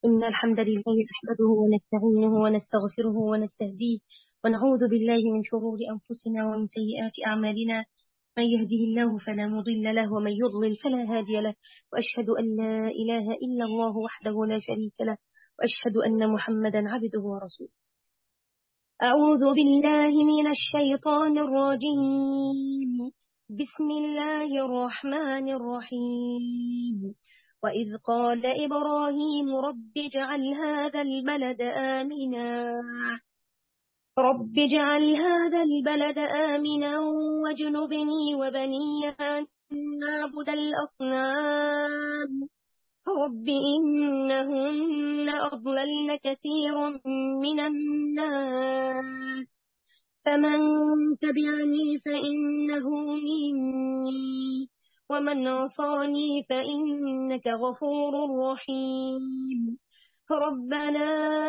إن الحمد لله نحمده ونستعينه ونستغفره ونستهديه ونعوذ بالله من شرور أنفسنا ومن سيئات أعمالنا من يهده الله فلا مضل له ومن يضلل فلا هادي له وأشهد أن لا إله إلا الله وحده لا شريك له وأشهد أن محمدا عبده ورسوله أعوذ بالله من الشيطان الرجيم بسم الله الرحمن الرحيم وإذ قال إبراهيم رب اجعل هذا البلد آمنا رب اجعل هذا البلد آمنا واجنبني وبني أن نعبد الأصنام رب إنهن أضللن كثيرا من الناس فمن تبعني فإنه مني ومن عصاني فإنك غفور رحيم ربنا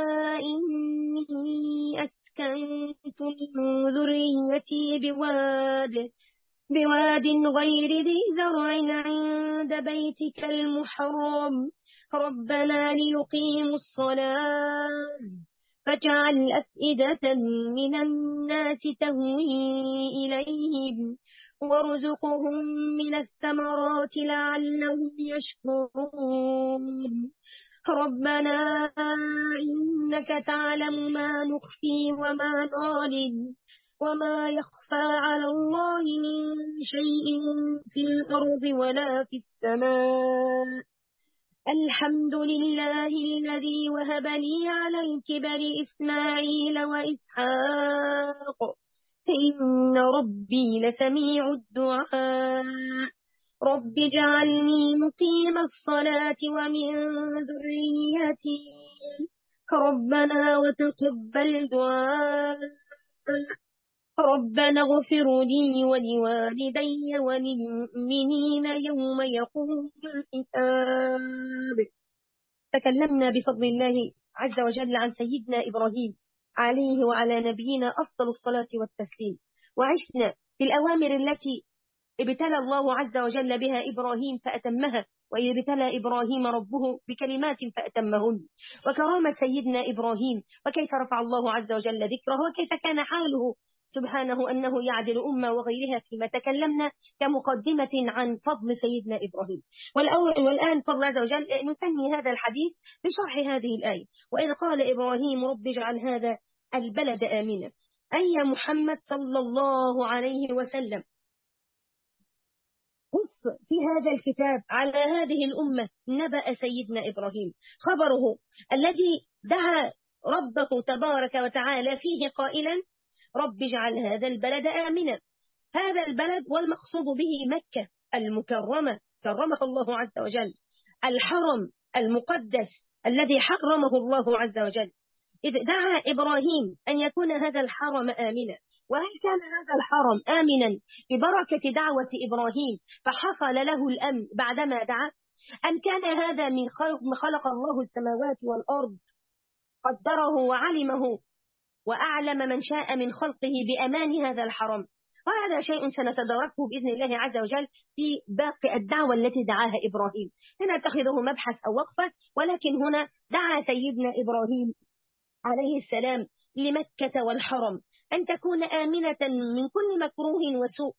إني أسكنت من ذريتي بواد بواد غير ذي زرع عند بيتك المحرم ربنا ليقيموا الصلاة فاجعل أفئدة من الناس تهوي إليهم وارزقهم من الثمرات لعلهم يشكرون ربنا إنك تعلم ما نخفي وما نعلن وما يخفى على الله من شيء في الأرض ولا في السماء الحمد لله الذي وهب لي على الكبر إسماعيل وإسحاق إن ربي لسميع الدعاء رب اجعلني مقيم الصلاة ومن ذريتي ربنا وتقبل دعاء ربنا اغفر لي ولوالدي وللمؤمنين يوم يقوم الحساب تكلمنا بفضل الله عز وجل عن سيدنا إبراهيم عليه وعلى نبينا أفضل الصلاة والتسليم وعشنا في الأوامر التي ابتلى الله عز وجل بها إبراهيم فأتمها وابتلى إبراهيم ربه بكلمات فأتمهن وكرامة سيدنا إبراهيم وكيف رفع الله عز وجل ذكره وكيف كان حاله سبحانه أنه يعدل أمة وغيرها فيما تكلمنا كمقدمة عن فضل سيدنا إبراهيم والآن فضل عز وجل نثني هذا الحديث بشرح هذه الآية وإذ قال إبراهيم رب اجعل هذا البلد آمنا أي محمد صلى الله عليه وسلم قص في هذا الكتاب على هذه الأمة نبأ سيدنا إبراهيم خبره الذي دعا ربه تبارك وتعالى فيه قائلا رب اجعل هذا البلد آمنا هذا البلد والمقصود به مكة المكرمة كرمها الله عز وجل الحرم المقدس الذي حرمه الله عز وجل إذ دعا إبراهيم أن يكون هذا الحرم آمنا وهل كان هذا الحرم آمنا ببركة دعوة إبراهيم فحصل له الأمن بعدما دعا أم كان هذا من خلق الله السماوات والأرض قدره وعلمه وأعلم من شاء من خلقه بأمان هذا الحرم وهذا شيء سنتداركه بإذن الله عز وجل في باقي الدعوة التي دعاها إبراهيم لنتخذه مبحث أو وقفة ولكن هنا دعا سيدنا إبراهيم عليه السلام لمكة والحرم أن تكون آمنة من كل مكروه وسوء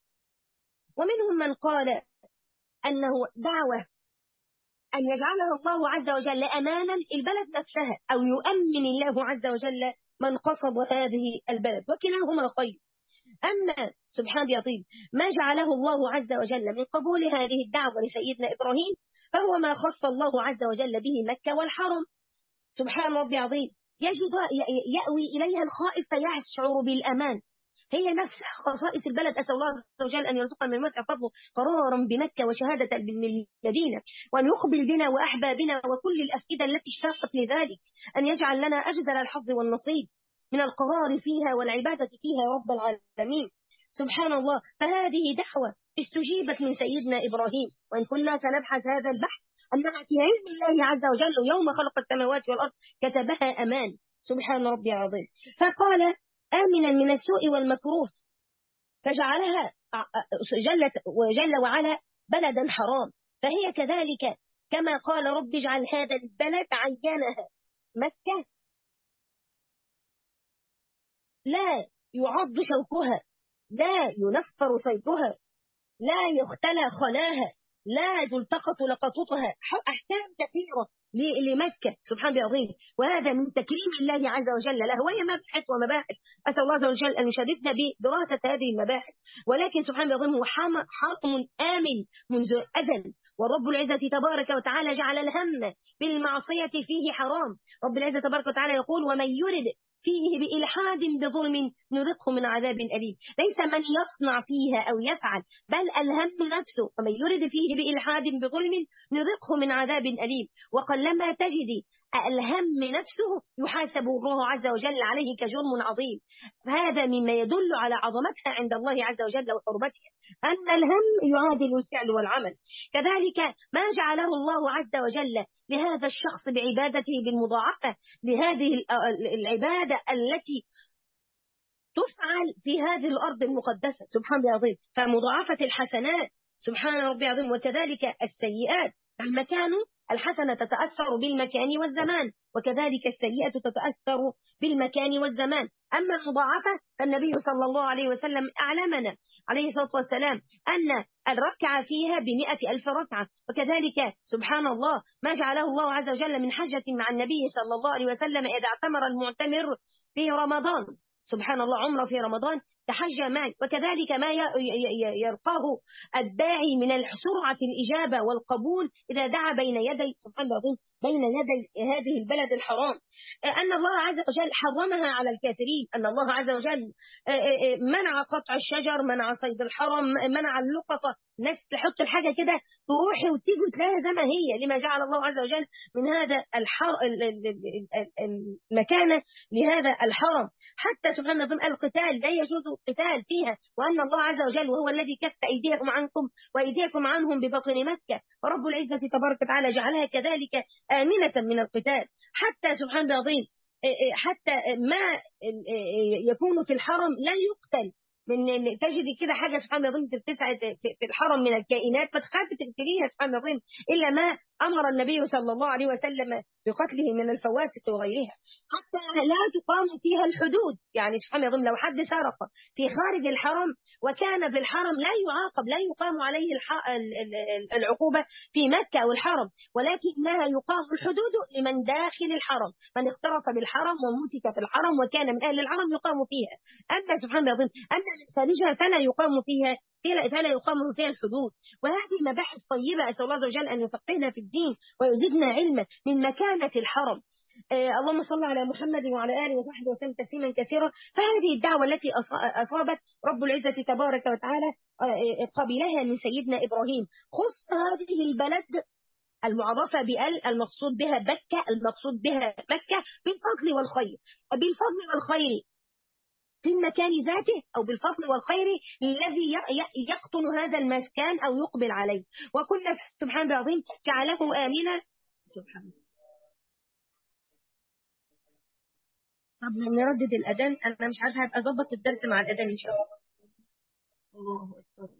ومنهم من قال أنه دعوة أن يجعلها الله عز وجل أمانا البلد نفسها أو يؤمن الله عز وجل من قصد هذه البلد وكلاهما خير أما سبحان يطيب ما جعله الله عز وجل من قبول هذه الدعوة لسيدنا إبراهيم فهو ما خص الله عز وجل به مكة والحرم سبحان ربي عظيم يجد يأوي إليها الخائف فيشعر بالأمان هي نفس خصائص البلد أسأل الله عز وجل أن يرزقنا من وسع فضله قرارا بمكة وشهادة بالمدينة وأن يقبل بنا وأحبابنا وكل الأفئدة التي اشتاقت لذلك أن يجعل لنا أجزل الحظ والنصيب من القرار فيها والعبادة فيها يا رب العالمين سبحان الله فهذه دعوة استجيبت من سيدنا إبراهيم وإن كنا سنبحث هذا البحث أنها في علم الله عز وجل يوم خلق السماوات والأرض كتبها أمان سبحان ربي العظيم فقال آمنا من السوء والمكروه فجعلها جلت وجل وعلا بلدا حرام فهي كذلك كما قال رب اجعل هذا البلد عينها مكة لا يعض شوكها لا ينفر صيدها لا يختلى خلاها لا تلتقط لقطتها أحكام كثيرة لمكة سبحان العظيم وهذا من تكريم الله عز وجل له وهي مبحث ومباحث أسأل الله عز وجل أن يشرفنا بدراسة هذه المباحث ولكن سبحان العظيم هو حرم آمن منذ أزل والرب العزة تبارك وتعالى جعل الهم بالمعصية فيه حرام رب العزة تبارك وتعالى يقول ومن يرد فيه بإلحاد بظلم نذقه من عذاب أليم ليس من يصنع فيها أو يفعل بل الهم نفسه ومن يرد فيه بإلحاد بظلم نذقه من عذاب أليم وقلما تجد الهم نفسه يحاسب الله عز وجل عليه كجرم عظيم هذا مما يدل على عظمتها عند الله عز وجل وحرمتها أن الهم يعادل الفعل والعمل كذلك ما جعله الله عز وجل لهذا الشخص بعبادته بالمضاعفة لهذه العبادة التي تفعل في هذه الأرض المقدسة سبحان الله العظيم فمضاعفة الحسنات سبحان ربي العظيم وكذلك السيئات المكان الحسنة تتأثر بالمكان والزمان وكذلك السيئة تتأثر بالمكان والزمان أما المضاعفة فالنبي صلى الله عليه وسلم أعلمنا عليه الصلاة والسلام أن الركعة فيها بمئة ألف ركعة وكذلك سبحان الله ما جعله الله عز وجل من حجة مع النبي صلى الله عليه وسلم إذا اعتمر المعتمر في رمضان سبحان الله عمره في رمضان تحج معي وكذلك ما يرقاه الداعي من سرعة الإجابة والقبول إذا دعا بين يدي سبحان الله بين يدي هذه البلد الحرام أن الله عز وجل حرمها على الكافرين أن الله عز وجل منع قطع الشجر منع صيد الحرم منع اللقطة ناس تحط الحاجة كده تروحي وتيجي وتلاقيها زي ما هي لما جعل الله عز وجل من هذا الحر المكانة لهذا الحرم حتى سبحان الله القتال لا يجوز القتال فيها وأن الله عز وجل وهو الذي كف أيديكم عنكم وأيديكم عنهم ببطن مكة ورب العزة تبارك وتعالى جعلها كذلك آمنة من القتال حتى سبحان الله العظيم حتى ما يكون في الحرم لا يقتل من تجد كده حاجه سبحان الله بتسعد في الحرم من الكائنات فتخافي تقتليها سبحان الله الا ما امر النبي صلى الله عليه وسلم بقتله من الفواسق وغيرها حتى لا تقام فيها الحدود يعني سبحان الله لو حد سرق في خارج الحرم وكان في الحرم لا يعاقب لا يقام عليه العقوبه في مكه او الحرم ولكنها يقام الحدود لمن داخل الحرم من اقترف بالحرم ومسك في الحرم وكان من اهل الحرم يقام فيها اما سبحان الله اما من خارجها فلا يقام فيها فلا يقام فيها الحدود وهذه مباحث طيبة أسأل الله عز وجل أن يفقهنا في الدين ويزيدنا علما من مكانة الحرم آه اللهم صل على محمد وعلى آله وصحبه وسلم تسليما كثيرا فهذه الدعوة التي أصابت رب العزة تبارك وتعالى آه قبلها من سيدنا إبراهيم خص هذه البلد المعرفة بأل المقصود بها بكة المقصود بها مكة بالفضل والخير بالفضل والخير في المكان ذاته أو بالفضل والخير الذي يقطن هذا المكان أو يقبل عليه وكنا سبحان العظيم جعله آمنا سبحان طب نردد الأذان أنا مش عارفة هبقى أظبط الدرس مع الأذان إن شاء الله الله أكبر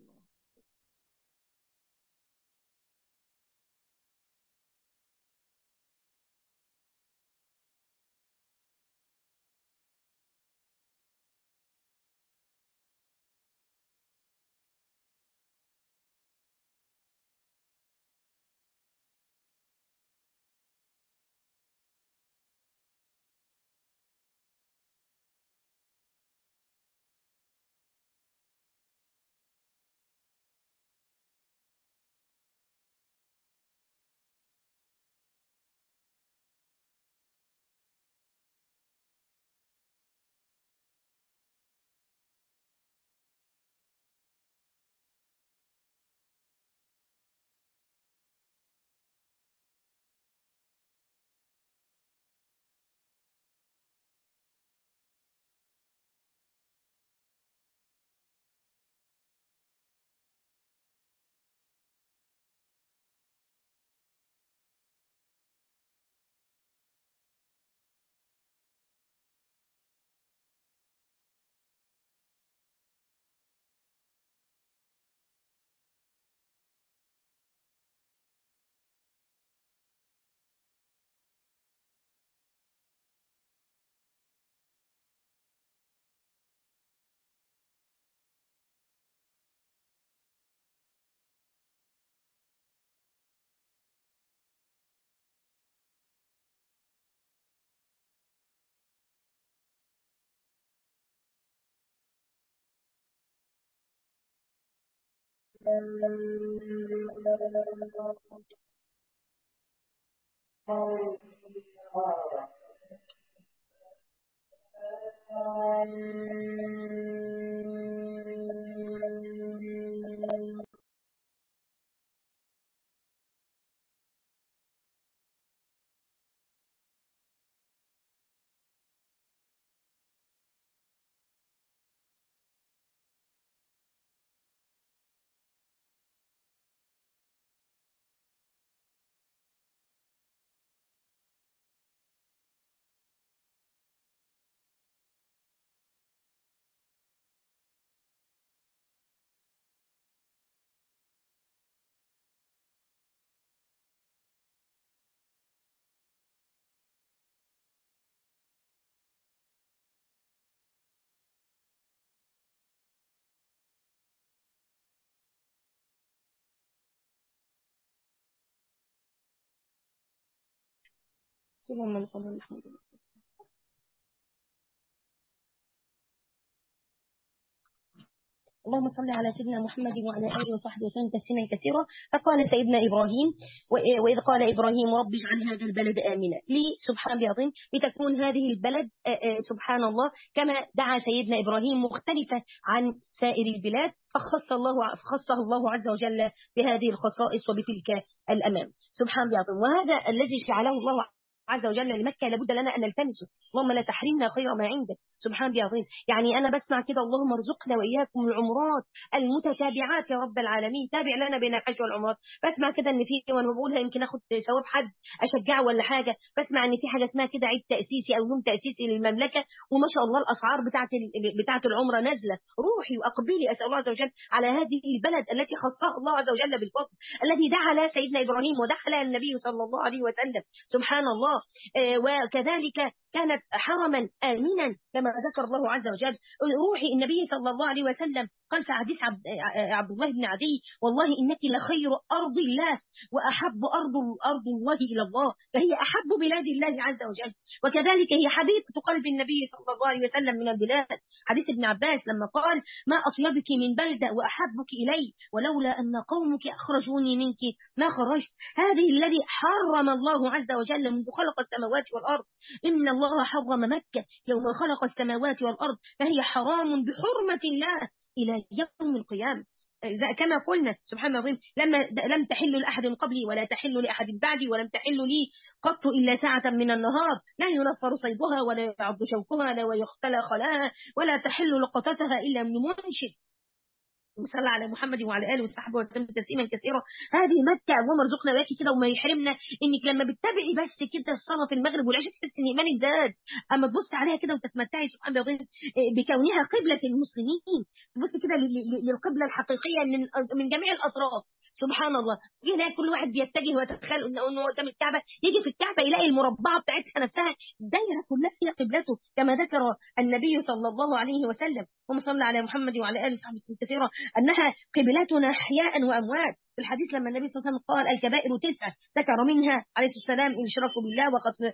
اللهم لك الحمد اللهم صل على سيدنا محمد وعلى اله وصحبه وسلم تسليما كثيرا فقال سيدنا ابراهيم واذ قال ابراهيم رب اجعل هذا البلد امنا لي سبحان العظيم لتكون هذه البلد سبحان الله كما دعا سيدنا ابراهيم مختلفه عن سائر البلاد فخص الله فخصه الله عز وجل بهذه الخصائص وبتلك الامام سبحان العظيم وهذا الذي جعله الله عز وجل لمكة لابد لنا أن نلتمسه اللهم لا تحرمنا خير ما عندك سبحان الله عظيم يعني أنا بسمع كده اللهم ارزقنا وإياكم العمرات المتتابعات يا رب العالمين تابع لنا بين الحج والعمرات بسمع كده إن في وأنا بقولها يمكن آخد ثواب حد أشجعه ولا حاجة بسمع إن في حاجة اسمها كده عيد تأسيسي أو يوم تأسيسي للمملكة وما شاء الله الأسعار بتاعة بتاعة العمرة نازلة روحي وأقبلي أسأل الله عز وجل على هذه البلد التي خصها الله عز وجل بالفضل الذي دعا لها سيدنا إبراهيم ودعا لها النبي صلى الله عليه وسلم سبحان الله وكذلك كانت حرما آمنا كما ذكر الله عز وجل روحي النبي صلى الله عليه وسلم قال في حديث عبد, عبد الله بن عدي والله إنك لخير أرض الله وأحب أرض أرض الله إلى الله فهي أحب بلاد الله عز وجل وكذلك هي حبيبة قلب النبي صلى الله عليه وسلم من البلاد حديث ابن عباس لما قال ما أطيبك من بلدة وأحبك إلي ولولا أن قومك أخرجوني منك ما خرجت هذه الذي حرم الله عز وجل منذ خلق السماوات والأرض إن الله حرم مكة يوم خلق السماوات والأرض فهي حرام بحرمة الله إلى يوم القيامة كما قلنا سبحان الله لما لم تحل لأحد قبلي ولا تحل لأحد بعدي ولم تحل لي قط إلا ساعة من النهار لا ينفر صيدها ولا يعض شوكها ولا يختلى خلاها ولا تحل لقطتها إلا من منشد وصلى على محمد وعلى اله وصحبه وسلم تسليما كثيرا هذه مكه اللهم ارزقنا وياكي كده وما يحرمنا انك لما بتتابعي بس كده صلاه المغرب والعشاء تحس ان ايمانك زاد اما تبص عليها كده وتتمتعي سبحان الله بكونها قبله المسلمين تبص كده للقبله الحقيقيه من من جميع الاطراف سبحان الله هنا كل واحد بيتجه ويتخيل انه قدام الكعبه يجي في الكعبه يلاقي المربعه بتاعتها نفسها دايره كلها هي قبلته كما ذكر النبي صلى الله عليه وسلم اللهم صل على محمد وعلى اله وصحبه وسلم كثيرا انها قبلتنا احياء واموات في الحديث لما النبي صلى الله عليه وسلم قال الكبائر تسعه ذكر منها عليه الصلاه والسلام الاشراك بالله وقتل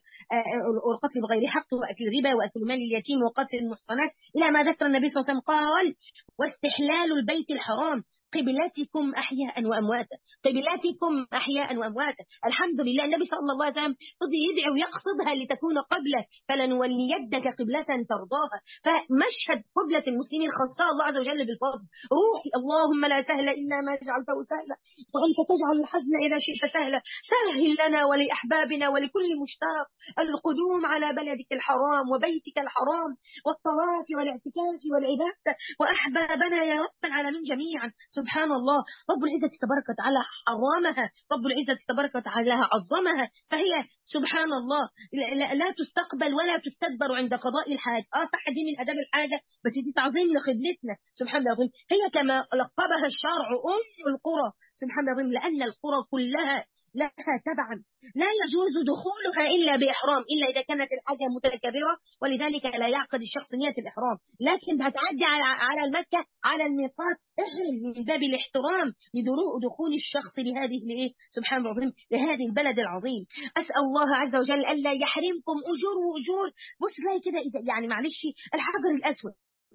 والقتل بغير حق واكل الربا واكل مال اليتيم وقتل المحصنات الى ما ذكر النبي صلى الله عليه وسلم قال واستحلال البيت الحرام قبلتكم أحياء وأمواتا قبلتكم أحياء وأمواتا الحمد لله النبي صلى الله عليه وسلم قضي يدعو ويقصدها لتكون قبلة فلنولينك قبلة ترضاها فمشهد قبلة المسلمين خصها الله عز وجل بالفضل روحي اللهم لا سهل إلا ما جعلته سهلا وأنت تجعل الحزن إذا شئت سهلا سهل لنا ولأحبابنا ولكل مشتاق القدوم على بلدك الحرام وبيتك الحرام والطواف والاعتكاف والعبادة وأحبابنا يا رب العالمين جميعا سبحان الله رب العزة تبارك وتعالى حرمها رب العزة تبارك وتعالى عظمها فهي سبحان الله لا, لا تستقبل ولا تستدبر عند قضاء الحاج اه صح دي من اداب الحاجه بس دي تعظيم لقبلتنا سبحان الله هي كما لقبها الشرع ام القرى سبحان الله لان القرى كلها لها تبعا لا يجوز دخولها إلا بإحرام إلا إذا كانت الحاجة متكررة ولذلك لا يعقد الشخص نية الإحرام لكن هتعدي على على المكة على الميقات احرم من باب الاحترام لدخول الشخص لهذه لإيه سبحان الله لهذه البلد العظيم أسأل الله عز وجل ألا يحرمكم أجور وأجور بص تلاقي كده يعني معلش الحجر الأسود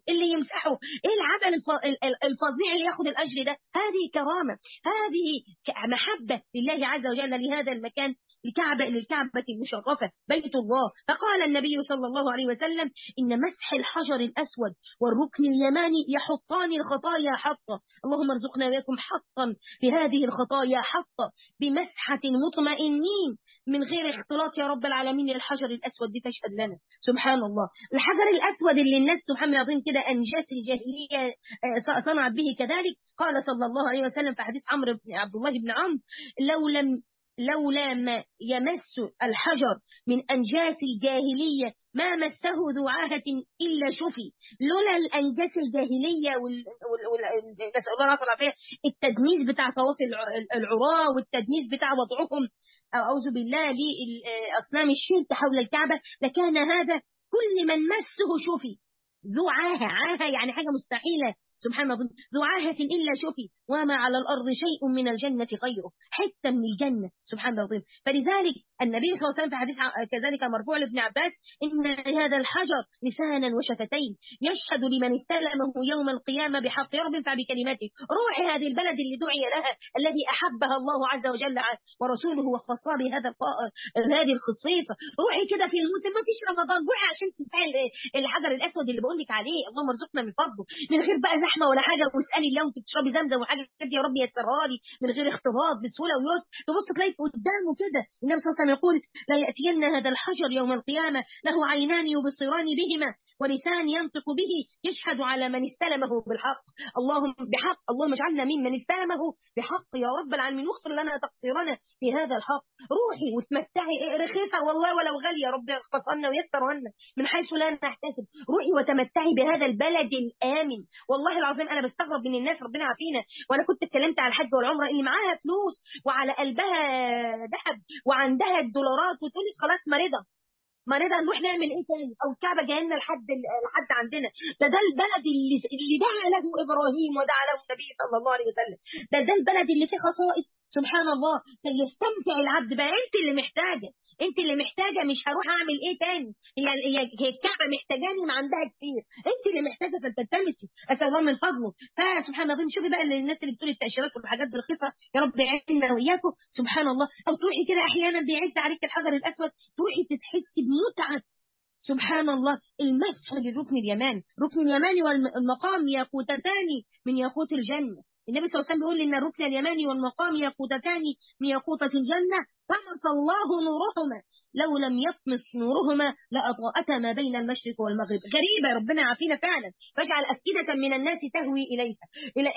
اللي يمسحه ايه العمل الفظيع اللي ياخد الاجر ده هذه كرامه هذه محبه لله عز وجل لهذا المكان الكعبة للكعبة المشرفة بيت الله فقال النبي صلى الله عليه وسلم إن مسح الحجر الأسود والركن اليماني يحطان الخطايا حطا اللهم ارزقنا وياكم حطا في هذه الخطايا حطا بمسحة مطمئنين من غير اختلاط يا رب العالمين الحجر الأسود دي تشهد لنا سبحان الله الحجر الأسود اللي الناس سبحان الله يعظيم كده أنجاس الجاهلية صنعت به كذلك قال صلى الله عليه وسلم في حديث عمرو بن عبد الله بن عمرو لو لم لولا ما يمس الحجر من أنجاس الجاهلية ما مسه ذو عاهة إلا شفي لولا الأنجاس الجاهلية وال... وال... وال... نسأل الله العافية التدنيس بتاع طواف العراة والتدنيس بتاع وضعهم أعوذ بالله لأصنام الشرك حول الكعبة لكان هذا كل من مسه شفي ذو عاهة عاهة يعني حاجة مستحيلة سبحان الله ذو عاهة إلا شفي وما على الأرض شيء من الجنة غيره حتى من الجنة سبحان الله العظيم فلذلك النبي صلى الله عليه وسلم في حديث كذلك مرفوع لابن عباس إن هذا الحجر لسانا وشفتين يشهد لمن استلمه يوم القيامة بحق يرفع بكلمته روح هذه البلد اللي دعي لها الذي أحبها الله عز وجل ورسوله وخصها بهذا هذه الخصيصة روحي كده في الموسم ما فيش رمضان روحي عشان تنتهي الحجر الأسود اللي بقول لك عليه اللهم ارزقنا من فضله من غير بقى زحمة ولا حاجة واسألي الله وانت بتشربي زمزم وحاجة كده يا رب يسرها لي من غير اختلاط بسهولة ويسر تبص تلاقي قدامه كده النبي صلى الله عليه وسلم يقول لا يأتين هذا الحجر يوم القيامة له عينان يبصران بهما ولسان ينطق به يشهد على من استلمه بالحق اللهم بحق اللهم اجعلنا ممن استلمه بحق يا رب العالمين واغفر لنا تقصيرنا في هذا الحق روحي وتمتعي رخيصة والله ولو غالية رب قصرنا ويسرهن من حيث لا نحتسب روحي وتمتعي بهذا البلد الآمن والله العظيم أنا بستغرب من الناس ربنا عافينا وأنا كنت اتكلمت على الحج والعمرة اللي معاها فلوس وعلى قلبها ذهب وعندها الدولارات وتقولي خلاص مريضة مريضة نروح نعمل ايه تاني او الكعبة جايه لنا لحد لحد عندنا ده ده البلد اللي اللي دعا له ابراهيم ودعا له النبي صلى الله عليه وسلم ده ده البلد اللي فيه خصائص سبحان الله يستمتع العبد بقى انت اللي محتاجه انت اللي محتاجه مش هروح اعمل ايه تاني هي هي هي الكعبه محتاجاني ما عندها كتير انت اللي محتاجه فلتلتمسي اسال الله من فضله فسبحان الله شوفي بقى الناس اللي بتقول التاشيرات والحاجات بالرخيصه يا رب يعيننا واياكم سبحان الله او تروحي كده احيانا بيعز عليك الحجر الاسود تروحي تحسي بمتعه سبحان الله المسح للركن اليماني ركن اليماني والمقام ياقوتتان من ياقوت الجنه النبي صلى الله عليه وسلم بيقول ان الركن اليماني والمقام ياقوتتان من ياقوتة الجنة طمس الله نورهما لو لم يطمس نورهما لأضاءتا ما بين المشرق والمغرب غريبة ربنا عافينا فعلا فاجعل أفئدة من الناس تهوي إليها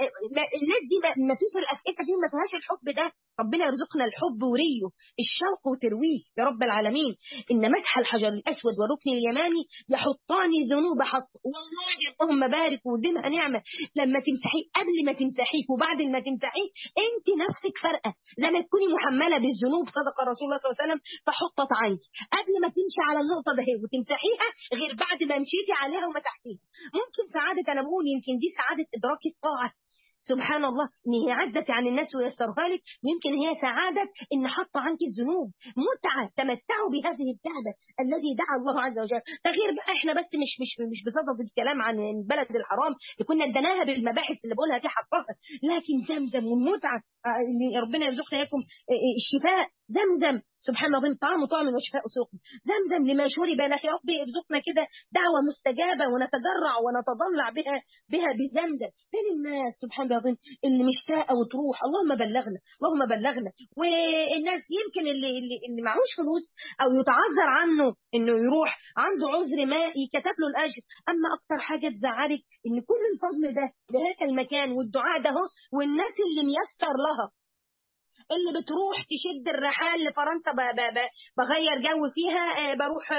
الناس دي ما فيش الأفئدة دي ما فيهاش الحب ده ربنا يرزقنا الحب وريه الشوق وترويه يا رب العالمين إن مسح الحجر الأسود والركن اليماني يحطان ذنوب حط والله اللهم بارك وديمها نعمة لما تمسحيه قبل ما تمسحيه وبعد ما تمسحيه أنت نفسك فرقة لما تكوني محملة بالذنوب صدق رسول الله صلى الله عليه وسلم فحطت عنك قبل ما تمشي على النقطة ده وتمسحيها غير بعد ما مشيتي عليها ومسحتيها ممكن سعادة أنا بقول يمكن دي سعادة إدراك الطاعة سبحان الله ان هي عدت عن الناس ويسرها لك ويمكن هي سعاده ان حط عنك الذنوب متعه تمتعوا بهذه الكعبه الذي دعا الله عز وجل ده غير بقى احنا بس مش مش مش بصدد الكلام عن البلد الحرام اللي كنا اديناها بالمباحث اللي بقولها دي حقها لكن زمزم والمتعه اللي ربنا يرزقنا اياكم الشفاء زمزم سبحان الله طعام طعم وشفاء سقم زمزم لما شرب له يا رب ارزقنا كده دعوة مستجابة ونتجرع ونتضلع بها بها بزمزم فين الناس سبحان الله اللي مشتاقة وتروح اللهم بلغنا اللهم بلغنا والناس يمكن اللي اللي, اللي معهوش فلوس او يتعذر عنه انه يروح عنده عذر ما يكتب له الاجر اما اكتر حاجة تزعلك ان كل الفضل ده لهذا المكان والدعاء ده والناس اللي ميسر لها اللي بتروح تشد الرحال لفرنسا بغير جو فيها بروح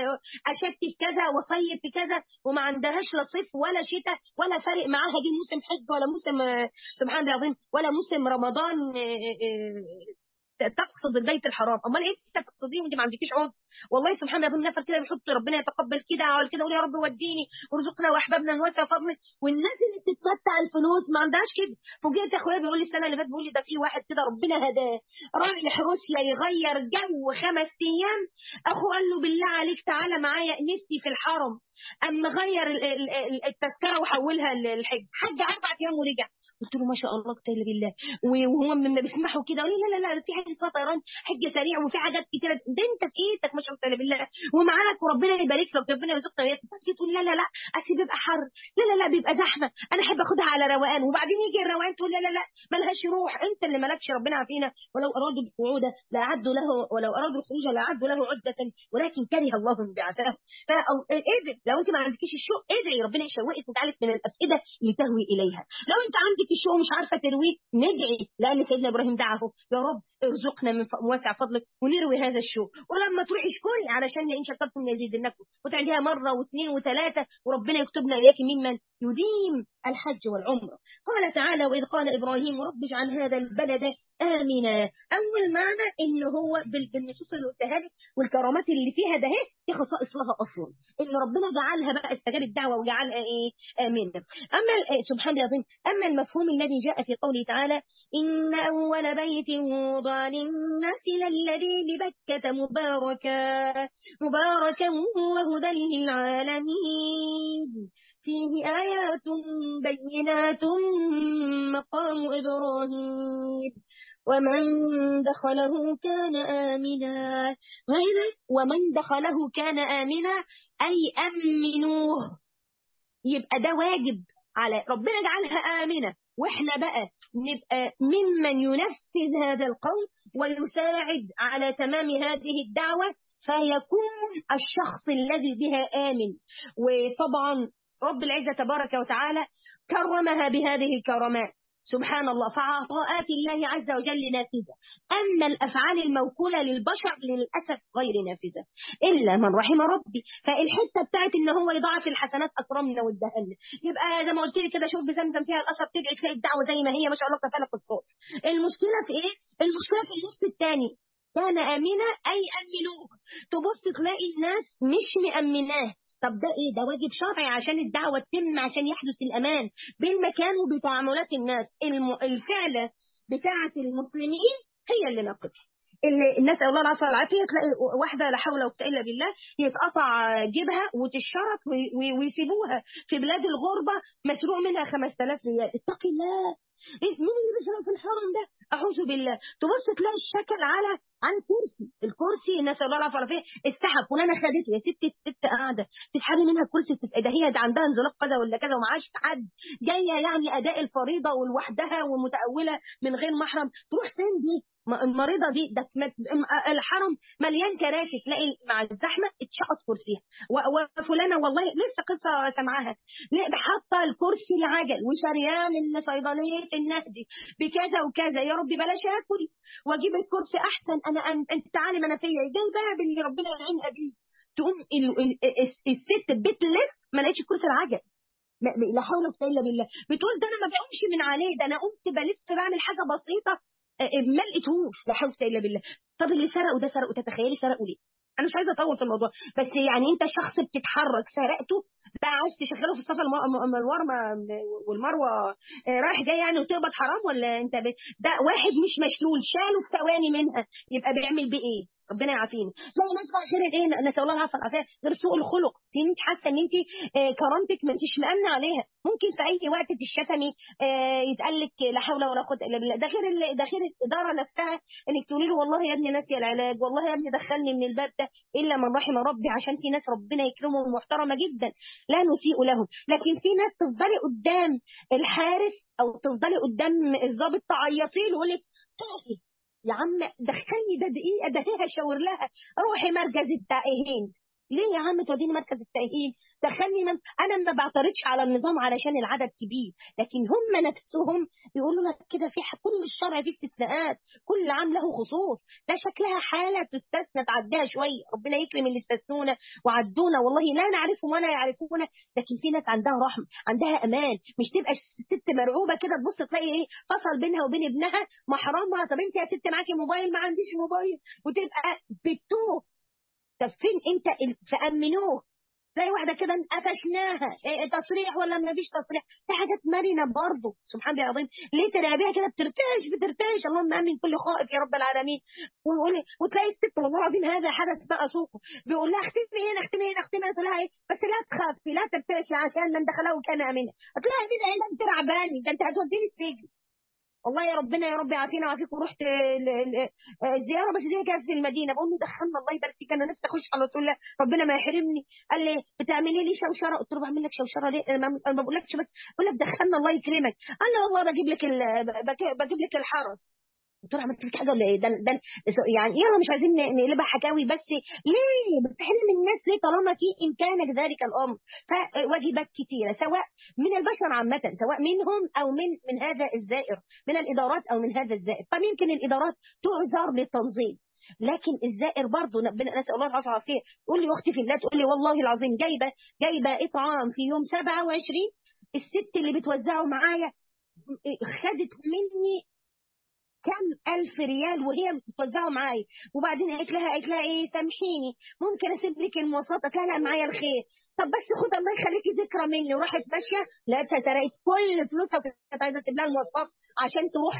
اشت في كذا واصيف في كذا وما عندهاش لا صيف ولا شتاء ولا فارق معاها دي موسم حج ولا موسم سبحان الله العظيم ولا موسم رمضان تقصد البيت الحرام امال ايه انت تقصديه وانت ما عندكيش عذر والله سبحان ابو النفر كده بيحط ربنا يتقبل كده على كده يقول يا رب وديني وارزقنا واحبابنا من واسع فضلك والناس اللي بتتمتع الفلوس ما عندهاش كده فوجئت يا اخويا بيقول لي السنه اللي فاتت بيقول لي ده في واحد كده ربنا هداه رايح روسيا يغير جو خمس ايام اخو قال له بالله عليك تعالى معايا نفسي في الحرم اما غير التذكره وحولها للحج حج اربع ايام ورجع قلت له ما شاء الله قتل بالله وهم لما بيسمحوا كده قالوا لا لا لا في حاجه اسمها طيران حج سريع وفي حاجات كتيره ده انت في ايدك ما شاء الله بالله ومعاك وربنا يبارك لك ربنا يرزقك وياك تقول لا لا لا اصل بيبقى حر لا لا لا بيبقى زحمه انا احب اخدها على روقان وبعدين يجي الروقان تقول لا لا لا ملهاش روح انت اللي مالكش ربنا عافينا ولو ارادوا القعود لاعدوا له ولو ارادوا الخروج لاعدوا له عده ولكن كره الله بعثهم فادعي لو انت ما عندكيش الشوق ادعي ربنا يشوقك ويجعلك من الافئده اللي تهوي اليها لو انت عندك الشوق مش عارفه ترويه ندعي لان سيدنا ابراهيم دعاه يا رب ارزقنا من واسع فضلك ونروي هذا الشوق ولما تروحي اشكري علشان ان شكرتم يزيدنكم وتعديها مره واثنين وثلاثه وربنا يكتبنا اياك ممن يديم الحج والعمره قال تعالى واذ قال ابراهيم رب اجعل هذا البلد امنا اول معنى ان هو بالنصوص اللي قلتها لك والكرامات اللي فيها ده دي خصائص لها اصلا ان ربنا جعلها بقى استجاب الدعوه وجعلها ايه امنا اما سبحان الله اما المفهوم الذي جاء في قوله تعالى ان اول بيت وضع للناس للذي ببكه مباركا مباركا وهدى للعالمين فيه آيات بينات مقام إبراهيم ومن دخله كان آمنا ومن دخله كان آمنا أي أمنوه يبقى ده واجب على ربنا جعلها آمنة وإحنا بقى نبقى ممن ينفذ هذا القول ويساعد على تمام هذه الدعوة فيكون الشخص الذي بها آمن وطبعا رب العزة تبارك وتعالى كرمها بهذه الكرامات سبحان الله فعطاءات الله عز وجل نافذة أما الأفعال الموكولة للبشر للأسف غير نافذة إلا من رحم ربي فالحتة بتاعت إن هو يضاعف الحسنات أكرمنا وادهلنا يبقى زي ما قلت لي كده شوف بزمزم فيها الأثر تدعي تلاقي الدعوة زي ما هي ما شاء الله كفالك الصوت المشكلة في إيه؟ المشكلة في النص الثاني كان آمنة أي أمنوه تبص تلاقي الناس مش مأمناه طب ده ايه ده واجب شرعي عشان الدعوه تتم عشان يحدث الامان بالمكان وبتعاملات الناس الم... الفعله بتاعه المسلمين هي اللي ناقصه اللي الناس الله العافيه والعافيه تلاقي واحده لا حول ولا قوه الا بالله يتقطع جيبها وتتشرط ويسيبوها في بلاد الغربه مسروق منها 5000 ريال اتقي الله مين اللي بيسرق في الحرم ده اعوذ بالله تبص تلاقي الشكل على عن كرسي الكرسي نسال الله العافيه والعافيه السحب فلانه خدته يا ست الست قاعده تتحري منها الكرسي ده هي ده عندها انزلاق كذا ولا كذا ومعاش حد جايه يعني اداء الفريضه ولوحدها ومتاوله من غير محرم تروح فين دي المريضه دي ده الحرم مليان كراسي تلاقي مع الزحمه اتشقط كرسيها وفلانه والله لسه قصه سامعاها حاطه الكرسي العجل وشريان من صيدليه النهدي بكذا وكذا يا رب بلاش اكل واجيب الكرسي احسن انا انت تعالي منافيه جايبها باللي ربنا يعينها بيه تقوم الست بيت لف ما لقيتش الكرسي العجل لا حول ولا قوه الا بالله بتقول ده انا ما بقومش من عليه ده انا قمت بلف بعمل حاجه بسيطه ما لقيتهوش لا حول ولا بالله طب اللي سرقوا ده سرقوا تتخيلي سرقوا ليه انا مش عايزه اطول في الموضوع بس يعني انت شخص بتتحرك سرقته ده عاوز تشغله في الصفا المروه والمروه رايح جاي يعني وتقبض حرام ولا انت ب... ده واحد مش مشلول شاله في ثواني منها يبقى بيعمل بايه ربنا يعافينا تلاقي ناس بقى غير ايه نسال الله العافيه والعافيه غير سوء الخلق انت حاسه ان انت كرامتك ما انتش مامنه عليها ممكن في اي وقت تشتمي يتقال لك لا حول ولا قوه الا بالله ده غير ده غير الاداره نفسها انك تقولي له والله يا ابني ناسي العلاج والله يا ابني دخلني من الباب ده الا من رحم ربي عشان في ناس ربنا يكرمهم محترمه جدا لا نسيء لهم لكن في ناس تفضلي قدام الحارس او تفضلي قدام الضابط تعيطي له يقول لك تقفي يا عم دخلني ده دقيقه ده هي هشاور لها روحي مركز التائهين ليه يا عم توديني مركز التاهيل دخلني من انا ما بعترضش على النظام علشان العدد كبير لكن هم نفسهم يقولوا لك كده في كل الشرع فيه استثناءات كل عام له خصوص ده شكلها حاله تستثنى تعديها شويه ربنا يكرم اللي استثنونا وعدونا والله لا نعرفهم ولا يعرفونا لكن في ناس عندها رحمه عندها امان مش تبقى ست مرعوبه كده تبص تلاقي ايه فصل بينها وبين ابنها محرمه طب انت يا ست معاكي موبايل ما عنديش موبايل وتبقى بتوه طب فين انت فامنوه تلاقي واحده كده قفشناها إيه تصريح ولا ما فيش تصريح في حاجات مرنه برضه سبحان الله العظيم ليه تلاقيها كده بترتعش بترتعش اللهم امن كل خائف يا رب العالمين وتلاقي الست والله العظيم هذا حدث بقى سوقه بيقول لها اختمي هنا اختمي هنا اختمي هنا لها ايه بس لا تخافي لا ترتعشي عشان من دخله كان امنا هتلاقي امينه ايه ده انت رعباني ده انت هتوديني السجن والله يا ربنا يا رب يعافينا ويعافيكم رحت الزياره بس دي كانت في المدينه بقول له دخلنا الله يبارك فيك انا نفسي اخش على رسول الله ربنا ما يحرمني قال لي بتعملي لي شوشره قلت له بعمل لك شوشره ليه انا ما بقولكش بس بقول لك دخلنا الله يكرمك قال لي والله بجيب لك بجيب لك الحرس قلت له عملت لك حاجه ولا ايه ده ده يعني يلا مش عايزين نقلبها حكاوي بس ليه بتحرم الناس ليه طالما في امكانك ذلك الامر فواجبات كثيره سواء من البشر عامه سواء منهم او من من هذا الزائر من الادارات او من هذا الزائر طب يمكن الادارات تعذر للتنظيم لكن الزائر برضه نسال الله العافيه والعافيه تقول لي اختي في الله تقول لي والله العظيم جايبه جايبه اطعام في يوم 27 الست اللي بتوزعه معايا خدت مني كم ألف ريال وهي بتوزعه معايا وبعدين قالت لها قالت لها إيه سامحيني ممكن أسيب لك المواصلات قالت لها لا معايا الخير طب بس خد الله يخليكي ذكرى مني وراحت ماشية لقيتها سرقت كل فلوسها وكانت عايزة تسيب لها المواصلات عشان تروح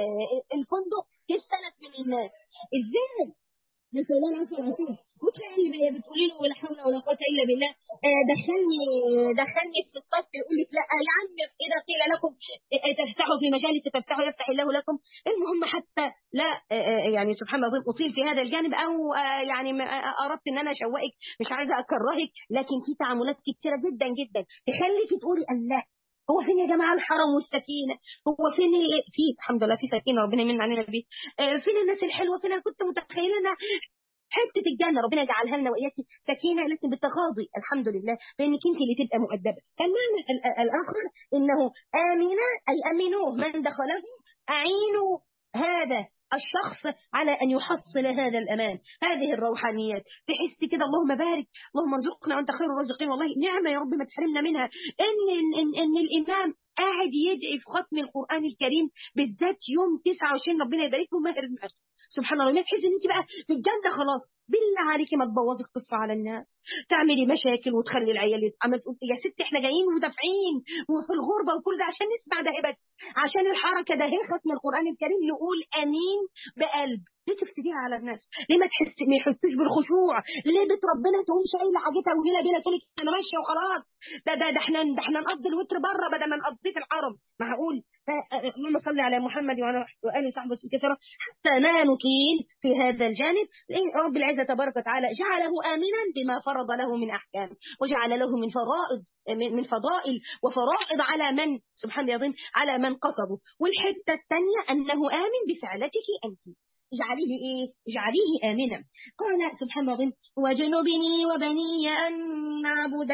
الفندق تستلف من الناس إزاي؟ نسأل الله العافية والعافية وتلاقي اللي بتقولي له ولا حول ولا قوة إلا بالله دخلني دخلني في الصف يقول لك لا يا عم إذا قيل لكم تفسحوا في مجالس تفسحوا يفسح الله لكم المهم حتى لا يعني سبحان الله أطيل في هذا الجانب أو يعني أردت إن أنا أشوقك مش عايزة أكرهك لكن في تعاملات كتيرة جدا جدا تخليكي تقولي الله هو فين يا جماعه الحرم والسكينه هو فين في الحمد لله في سكينه ربنا يمن علينا بيه فين الناس الحلوه فين انا كنت متخيله انها حته الجنه ربنا يجعلها لنا واياك سكينه لكن بالتغاضي الحمد لله بانك انت اللي تبقى مؤدبه فالمعنى الاخر انه امنه اي امنوه من دخله اعينوا هذا الشخص على أن يحصل هذا الأمان هذه الروحانيات تحس كده اللهم بارك اللهم ارزقنا وأنت خير الرازقين والله نعمة يا رب ما تحرمنا منها إن, إن, إن, إن الإمام قاعد يدعي في ختم القرآن الكريم بالذات يوم 29 ربنا يبارك له ماهر المهر سبحان الله تحس ان انت بقى في الجنه خلاص بالله عليكي ما تبوظي قصه على الناس تعملي مشاكل وتخلي العيال يتعمل يا ست احنا جايين ودافعين وفي الغربه وكل ده عشان نسمع ده بس عشان الحركه ده هي ختم القران الكريم يقول امين بقلب ليه تفسديها على الناس؟ ليه ما تحس ما يحسوش بالخشوع؟ ليه بيت ربنا تقوم شايله حاجتها وهنا بينا تقول انا ماشيه وخلاص ده ده ده احنا ده احنا نقضي الوتر بره بدل ما نقضيه في الحرم معقول؟ اللهم صل على محمد وعلى اله وصحبه وسلم كثيرا حتى ما نطيل في هذا الجانب رب العزه تبارك وتعالى جعله امنا بما فرض له من احكام وجعل له من فرائض من فضائل وفرائض على من سبحان الله العظيم على من قصده والحته الثانيه انه امن بفعلتك انت اجعليه ايه اجعليه امنا قال سبحان الله وجنبني وبني ان نعبد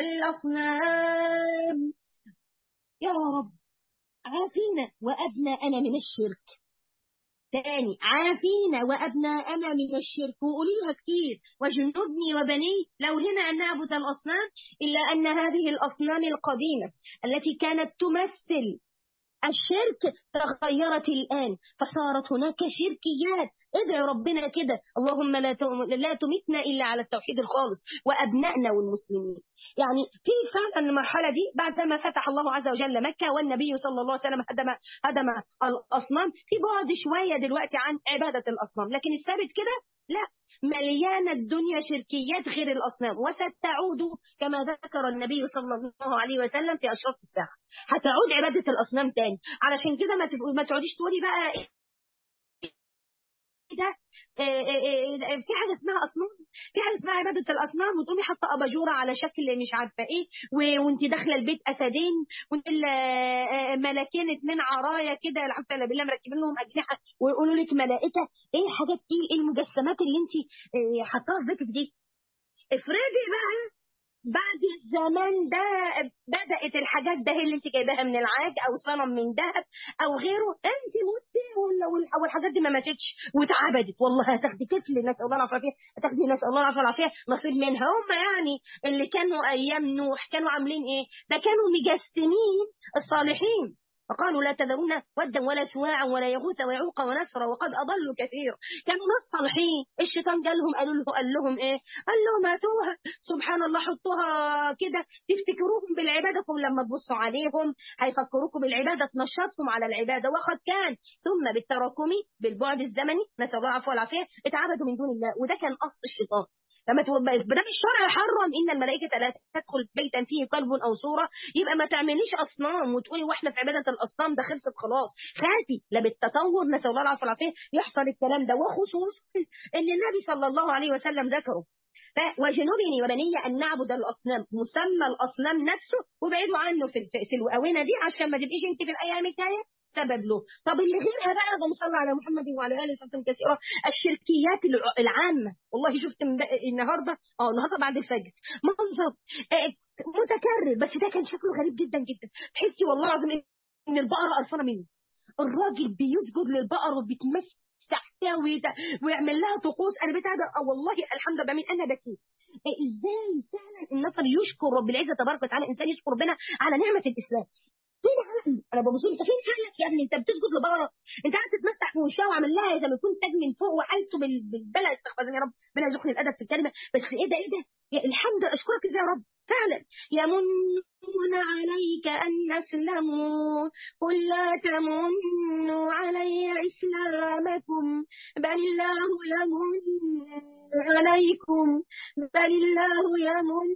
الاصنام يا رب عافينا وابناءنا من الشرك تاني عافينا وابناءنا من الشرك وقوليها كتير وجنبني وبني لو هنا ان نعبد الاصنام الا ان هذه الاصنام القديمه التي كانت تمثل الشرك تغيرت الآن فصارت هناك شركيات ادعي ربنا كده اللهم لا لا تمتنا الا على التوحيد الخالص وابنائنا والمسلمين يعني في فعلا المرحله دي بعد ما فتح الله عز وجل مكه والنبي صلى الله عليه وسلم هدم هدم الاصنام في بعد شويه دلوقتي عن عباده الاصنام لكن الثابت كده لا مليانة الدنيا شركيات غير الأصنام وستعود كما ذكر النبي صلى الله عليه وسلم في أشراط الساعة هتعود عبادة الأصنام تاني علشان كده ما, ما تقعديش تقولي بقى ده في حاجه اسمها اصنام في حاجه اسمها عباده الاصنام وتقومي حاطه اباجوره على شكل مش عارفه ايه وانت داخله البيت اسدين وانت ملاكين اتنين عرايا كده لا حول ولا بالله مركبين لهم اجنحه ويقولوا لك ملائكه ايه حاجات ايه المجسمات اللي انت حاطاها في بيتك دي افرضي بقى بعد الزمان ده بدأت الحاجات ده اللي انت جايباها من العاج او صنم من ذهب او غيره انت متي او الحاجات دي ما ماتتش واتعبدت والله هتاخدي طفل نسال الله العافيه هتاخدي نسال الله العافيه نصيب منها هم يعني اللي كانوا ايام نوح كانوا عاملين ايه؟ ده كانوا مجسمين الصالحين فقالوا لا تذرون ودا ولا سواعا ولا يغوث ويعوق ونسرا وقد اضلوا كثير كانوا ناس صالحين الشيطان قال لهم قالوا له قال لهم ايه قال لهم هاتوها سبحان الله حطوها كده تفتكروهم بالعباده لما تبصوا عليهم هيفكروكم بالعباده تنشطكم على العباده وقد كان ثم بالتراكم بالبعد الزمني نسال الله العفو والعافيه اتعبدوا من دون الله وده كان قصد الشيطان لما تبقى بدل الشرع حرم ان الملائكه لا تدخل بيتا فيه قلب او صوره يبقى ما تعمليش اصنام وتقولي واحنا في عباده الاصنام ده خلصت خلاص خافي لا بالتطور نسال الله العافيه والعافيه يحصل الكلام ده وخصوصا ان النبي صلى الله عليه وسلم ذكره وجنوبني وبني ان نعبد الاصنام مسمى الاصنام نفسه وابعدوا عنه في في الاونه دي عشان ما تبقيش انت في الايام الجايه سبب له طب اللي غيرها بقى اللهم صل على محمد وعلى اله وصحبه كثيرا الشركيات العامه والله شفت النهارده اه النهارده بعد الفجر منظر متكرر بس ده كان شكله غريب جدا جدا تحسي والله العظيم ان البقره قرفانه منه الراجل بيسجد للبقره وبيتمسك تحتها ويعمل لها طقوس انا بتاع ده والله الحمد لله انا بكيت ازاي فعلا النفر يشكر رب العزه تبارك وتعالى انسان يشكر ربنا على نعمه الاسلام فين عقلي؟ انا ببص انت فين عقلك يا ابني انت بتسجد لبقره انت قاعد تتمسح في وشها وعامل لها زي ما يكون تاج من فوق وحالته بالبلا استغفر يا رب ربنا يرزقني الادب في الكلمه بس ايه ده ايه ده؟ الحمد اشكرك ازاي يا رب فعلا يمنون عليك ان اسلموا قل لا تمنوا علي اسلامكم بل الله يمن عليكم بل الله يمن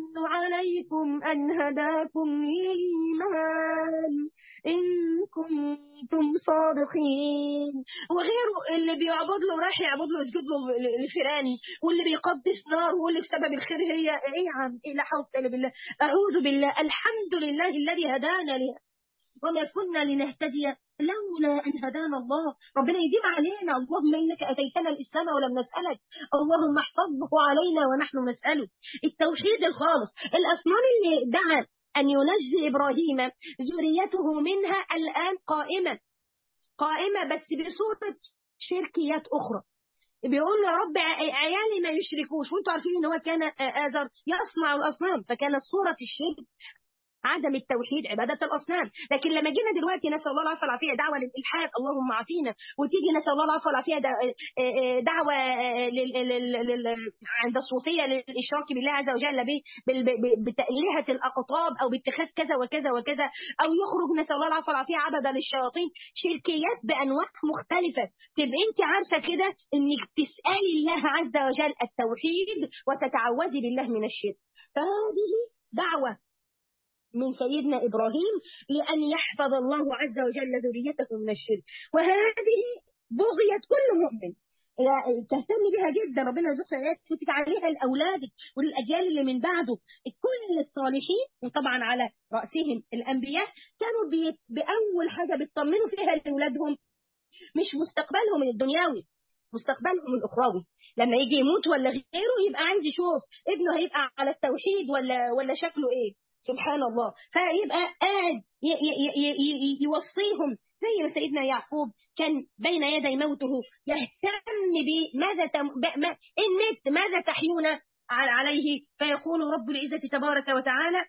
عليكم ان هداكم للايمان إن كنتم صادقين وغيره اللي بيعبد له راح يعبد له يسجد له لفيراني واللي بيقدس نار واللي بسبب الخير هي ايه يا عم ايه لا حول الا بالله اعوذ بالله الحمد لله الذي هدانا لها وما كنا لنهتدي لولا ان هدانا الله ربنا يديم علينا اللهم انك اتيتنا الاسلام ولم نسالك اللهم احفظه علينا ونحن نساله التوحيد الخالص الاصنام اللي دعا أن ينجي إبراهيم ذريته منها الآن قائمة قائمة بس بصورة شركيات أخرى بيقول يا رب عيالي ما يشركوش وانتوا عارفين ان هو كان آذر يصنع الأصنام فكانت صورة الشرك عدم التوحيد عبادة الأصنام لكن لما جينا دلوقتي نسأل الله العافية والعافية دعوة للإلحاد اللهم عافينا وتيجي نسأل الله العافية والعافية دعوة عند الصوفية للإشراك بالله عز وجل بتألهة الأقطاب أو باتخاذ كذا وكذا وكذا أو يخرج نسأل الله العافية والعافية عبدا للشياطين شركيات بأنواع مختلفة تبقى أنت عارفة كده إنك تسألي الله عز وجل التوحيد وتتعوذي بالله من الشرك فهذه دعوة من سيدنا إبراهيم لأن يحفظ الله عز وجل ذريته من الشرك وهذه بغية كل مؤمن تهتم بها جدا ربنا يرزقنا ايات تكتب عليها لاولادك وللاجيال اللي من بعده كل الصالحين وطبعا على راسهم الانبياء كانوا بيت باول حاجه بيطمنوا فيها لاولادهم مش مستقبلهم الدنيوي مستقبلهم الاخروي لما يجي يموت ولا غيره يبقى عندي شوف ابنه هيبقى على التوحيد ولا ولا شكله ايه سبحان الله فيبقى قاعد يوصيهم زي ما سيدنا يعقوب كان بين يدي موته يهتم بماذا تم... ما... النت ماذا تحيون عليه فيقول رب العزة تبارك وتعالى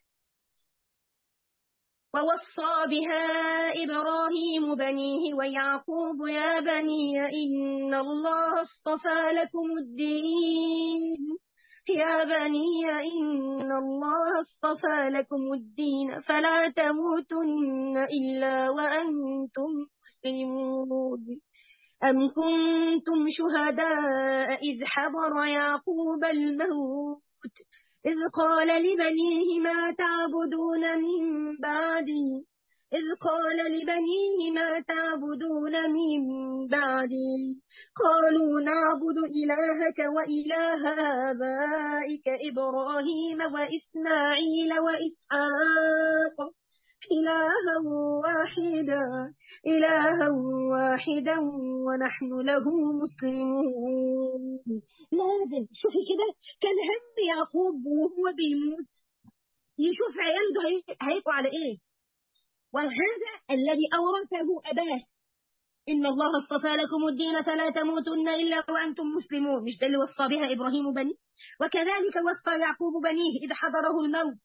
ووصى بها إبراهيم بنيه ويعقوب يا بني إن الله اصطفى لكم الدين يا بني إن الله اصطفى لكم الدين فلا تموتن إلا وأنتم مسلمون أم كنتم شهداء إذ حضر يعقوب الموت إذ قال لبنيه ما تعبدون من بعدي إذ قال لبنيه ما تعبدون من بعدي قالوا نعبد إلهك وإله آبائك إبراهيم وإسماعيل وإسحاق إلها واحدا إلها واحدا ونحن له مسلمون لازم شوفي كده كان هم يعقوب وهو بيموت يشوف عياله هيبقوا على ايه وهذا الذي أورثه أباه إن الله اصطفى لكم الدين فلا تموتن إلا وأنتم مسلمون مش ده اللي وصى بها إبراهيم بني وكذلك وصى يعقوب بنيه إذ حضره الموت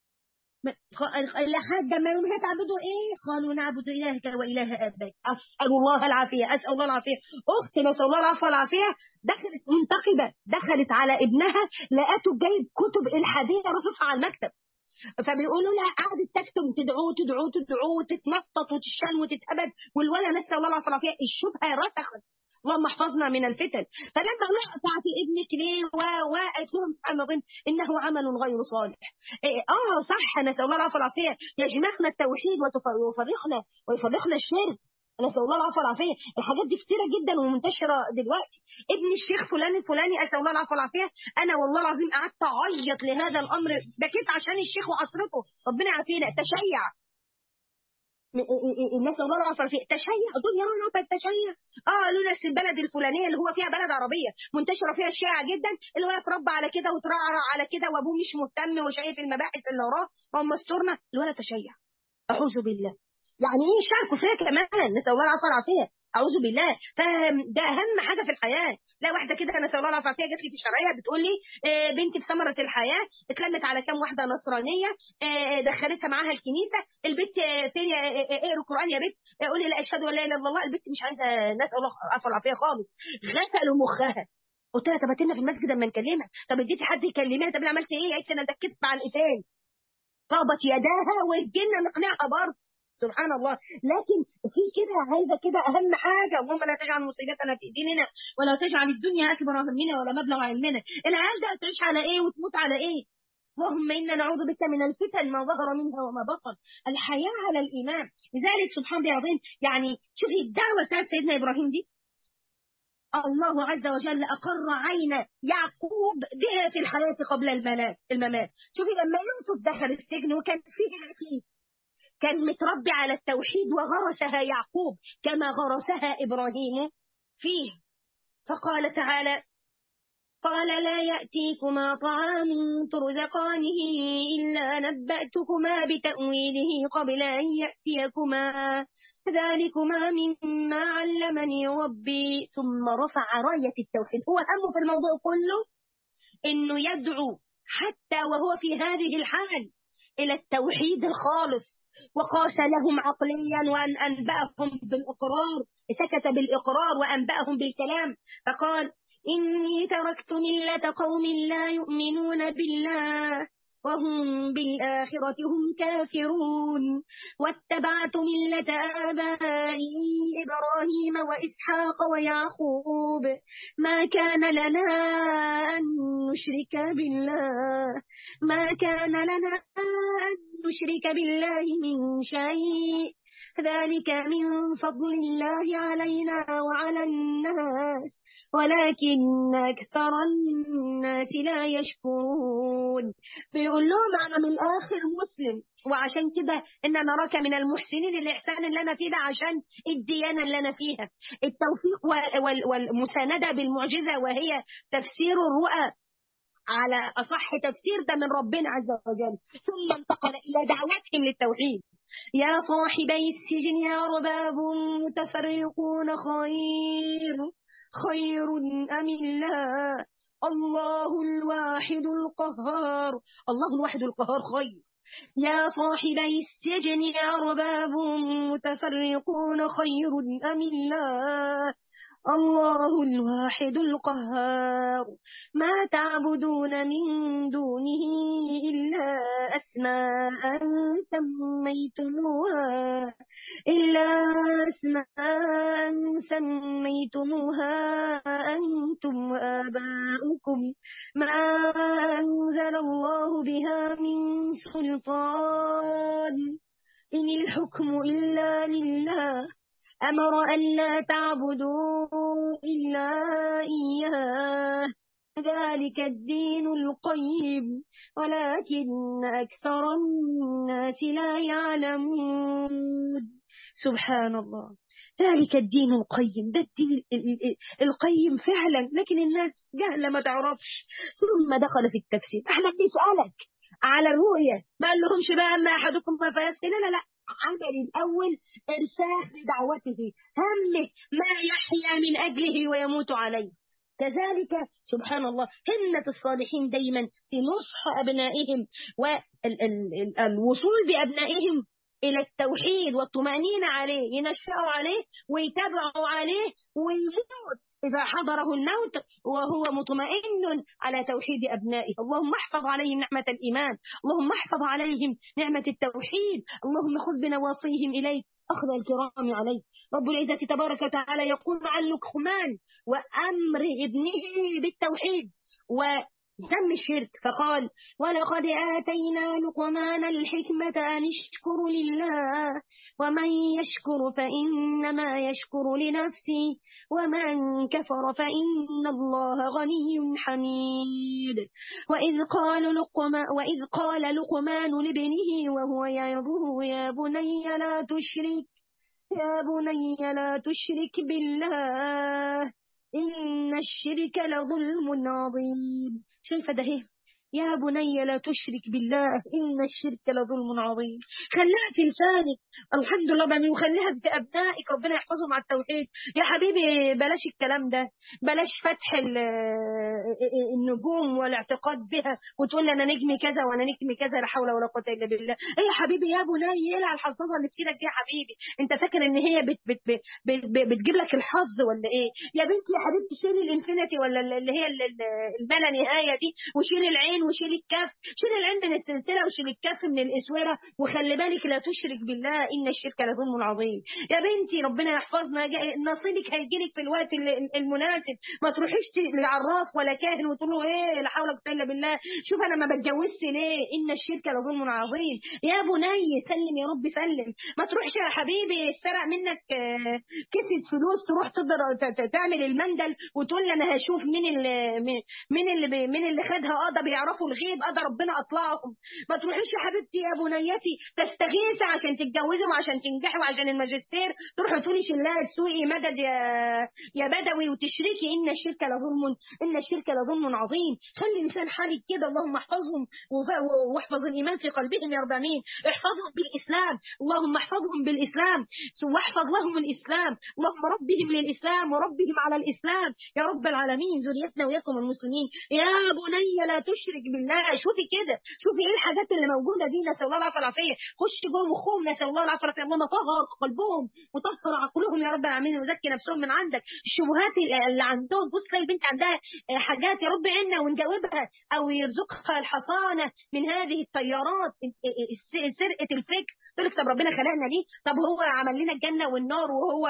لحد ما يوم هتعبدوا ايه قالوا نعبد الهك واله ابائك اسال الله العافيه اسال الله العافيه اختي نسال الله العافيه والعافيه دخلت منتقبه دخلت على ابنها لقته جايب كتب الحاديه رصصها على المكتب فبيقولوا لها قعدت تكتم تدعوه تدعوه تدعوه تتنطط وتشان وتتأبد والولا نسأل الله العافية الشبهة رسخت اللهم احفظنا من الفتن فلما نقطعت ابنك ليه وقالت لهم سبحان الله انه عمل غير صالح إيه اه صح نسال الله العافيه والعافيه يجمعنا التوحيد ويفرقنا ويفرقنا الشرك نسال الله العافيه والعافيه الحاجات دي كتيره جدا ومنتشره دلوقتي ابن الشيخ فلان الفلاني اسال الله العافيه والعافيه انا والله العظيم قعدت اعيط لهذا الامر بكيت عشان الشيخ وعصرته ربنا يعافينا تشيع الناس الله العافيه في تشيع دول يا رب التشيع اه قالوا ناس البلد الفلانيه اللي هو فيها بلد عربيه منتشره فيها الشيعه جدا اللي هو اتربى على كده وترعرع على كده وابوه مش مهتم وشايف المباحث اللي وراه هم مستورنا الولد تشيع اعوذ بالله يعني ايه شاركوا فيها كمان نسال الله العافيه والعافيه اعوذ بالله فده اهم حاجه في الحياه لا واحده كده نسال الله العافيه جت لي في الشرعيه بتقول لي بنتي في ثمره الحياه اتلمت على كام واحده نصرانيه دخلتها معاها الكنيسه البنت فين اقرا القران يا بنت قولي لا اشهد ان لا اله الا الله البنت مش عايزه نسال الله العافيه والعافيه خالص غسلوا مخها قلت لها طب هاتلنا في المسجد اما نكلمها طب اديتي حد يكلمها طب انا عملت ايه قالت انا دكت مع الايتين طابت يداها والجنه نقنعها برضه سبحان الله لكن في كده عايزه كده اهم حاجه اللهم لا تجعل مصيبتنا في ديننا ولا تجعل الدنيا اكبر همنا ولا مبلغ علمنا العيال ده تعيش على ايه وتموت على ايه اللهم انا نعوذ بك من الفتن ما ظهر منها وما بطن الحياه على الايمان لذلك سبحان الله العظيم يعني شوفي الدعوه بتاعت سيدنا ابراهيم دي الله عز وجل أقر عين يعقوب بها في الحياة قبل الممات الممات شوفي لما يوسف دخل السجن وكان فيه فيه كان متربي على التوحيد وغرسها يعقوب كما غرسها إبراهيم فيه فقال تعالى قال لا يأتيكما طعام ترزقانه إلا نبأتكما بتأويله قبل أن يأتيكما ذلكما مما علمني ربي ثم رفع راية التوحيد هو همه في الموضوع كله إنه يدعو حتى وهو في هذه الحال إلى التوحيد الخالص وقاس لهم عقليا وأن أنبأهم بالإقرار سكت بالإقرار وأنبأهم بالكلام فقال إني تركت ملة قوم لا يؤمنون بالله وهم بالآخرة هم كافرون واتبعت ملة آبائي إبراهيم وإسحاق ويعقوب ما كان لنا أن نشرك بالله ما كان لنا أن نشرك بالله من شيء ذلك من فضل الله علينا وعلى الناس ولكن أكثر الناس لا يشكرون بيقول لهم أنا من الآخر مسلم وعشان كده إن نراك من المحسنين الإحسان اللي أنا فيه ده عشان الديانة اللي أنا فيها التوفيق والمساندة بالمعجزة وهي تفسير الرؤى على أصح تفسير ده من ربنا عز وجل ثم انتقل إلى دعوتهم للتوحيد يا صاحبي السجن يا رباب متفرقون خير خير أم الله الله الواحد القهار الله الواحد القهار خير يا صاحبي السجن يا رباب متفرقون خير أم الله الله الواحد القهار ما تعبدون من دونه إلا أسماء سميتموها إلا أسماء سميتموها أنتم وآباؤكم ما أنزل الله بها من سلطان إن الحكم إلا لله أمر أن لا تعبدوا إلا إياه ذلك الدين القيم ولكن أكثر الناس لا يعلمون سبحان الله ذلك الدين القيم ده الدين القيم فعلا لكن الناس جهلة ما تعرفش ثم دخل في التفسير احنا بنسألك على الرؤية ما قال لهمش بقى أما أحدكم ما فيسر لا لا لا عمل الأول إرساخ لدعوته همه ما يحيا من أجله ويموت عليه كذلك سبحان الله همة الصالحين دايما في نصح أبنائهم والوصول بأبنائهم إلى التوحيد والطمأنينة عليه ينشأوا عليه ويتابعوا عليه ويموت إذا حضره الموت وهو مطمئن على توحيد أبنائه اللهم احفظ عليهم نعمة الإيمان اللهم احفظ عليهم نعمة التوحيد اللهم خذ بنواصيهم إليك أخذ الكرام عليه رب العزة تبارك وتعالى يقول عن لقمان وأمر ابنه بالتوحيد و ذم الشرك فقال ولقد آتينا لقمان الحكمة أن اشكر لله ومن يشكر فإنما يشكر لنفسه ومن كفر فإن الله غني حميد وإذ قال لقمان, وإذ قال لقمان لابنه وهو يعظه يا بني لا تشرك يا بني لا تشرك بالله إن الشرك لظلم عظيم شايفة ده هي يا بني لا تشرك بالله إن الشرك لظلم عظيم خليها في لسانك الحمد لله بني وخليها في أبنائك ربنا يحفظهم على التوحيد يا حبيبي بلاش الكلام ده بلاش فتح النجوم والاعتقاد بها وتقول أنا نجمي كذا وأنا نجمي كذا لا حول ولا قوة إلا بالله إيه يا حبيبي يا بني إيه على الحظاظة اللي في ايدك دي يا حبيبي أنت فاكر إن هي بت بت بت بت بت بتجيب لك الحظ ولا إيه يا بنتي يا حبيبتي شيلي الانفينيتي ولا اللي هي الما نهاية دي وشيلي العين وشيل الكف شيل العين من السلسلة وشيل الكف من الإسورة وخلي بالك لا تشرك بالله إن الشرك لظلم عظيم يا بنتي ربنا يحفظنا نصيبك هيجيلك في الوقت المناسب ما تروحيش لعراف ولا كاهن وتقول له ايه لا حول ولا قوه الا بالله شوف انا ما بتجوزش ليه ان الشرك لظلم عظيم يا بني سلم يا رب سلم ما تروحش يا حبيبي سرق منك كيسة فلوس تروح تقدر تعمل المندل وتقول لي انا هشوف مين اللي مين اللي مين اللي خدها اه ده بيعرفوا الغيب اه ده ربنا اطلعهم ما تروحيش يا حبيبتي يا بنيتي تستغيثي عشان تتجوزي وعشان تنجحي وعشان الماجستير تروحي تقولي شلاء تسوقي مدد يا يا بدوي وتشركي ان الشرك لظلم ان الشرك لظلم عظيم خلي لسان حالك كده اللهم احفظهم واحفظ الايمان في قلبهم يا رب امين احفظهم بالاسلام اللهم احفظهم بالاسلام واحفظ لهم الاسلام اللهم ربهم للاسلام وربهم على الاسلام يا رب العالمين ذريتنا وياكم المسلمين يا بني لا تشرك بالله شوفي كده شوفي ايه الحاجات اللي موجوده دي نسال الله العافيه والعافيه خش جوه مخهم نسال الله العافيه والعافيه اللهم طهر قلبهم وطهر عقولهم يا رب العالمين وزكي نفسهم من عندك الشبهات اللي عندهم بص تلاقي البنت عندها حاجات يا رب عنا ونجاوبها او يرزقها الحصانه من هذه التيارات سرقه الفكر تقول لك طب ربنا خلقنا ليه طب هو عمل لنا الجنه والنار وهو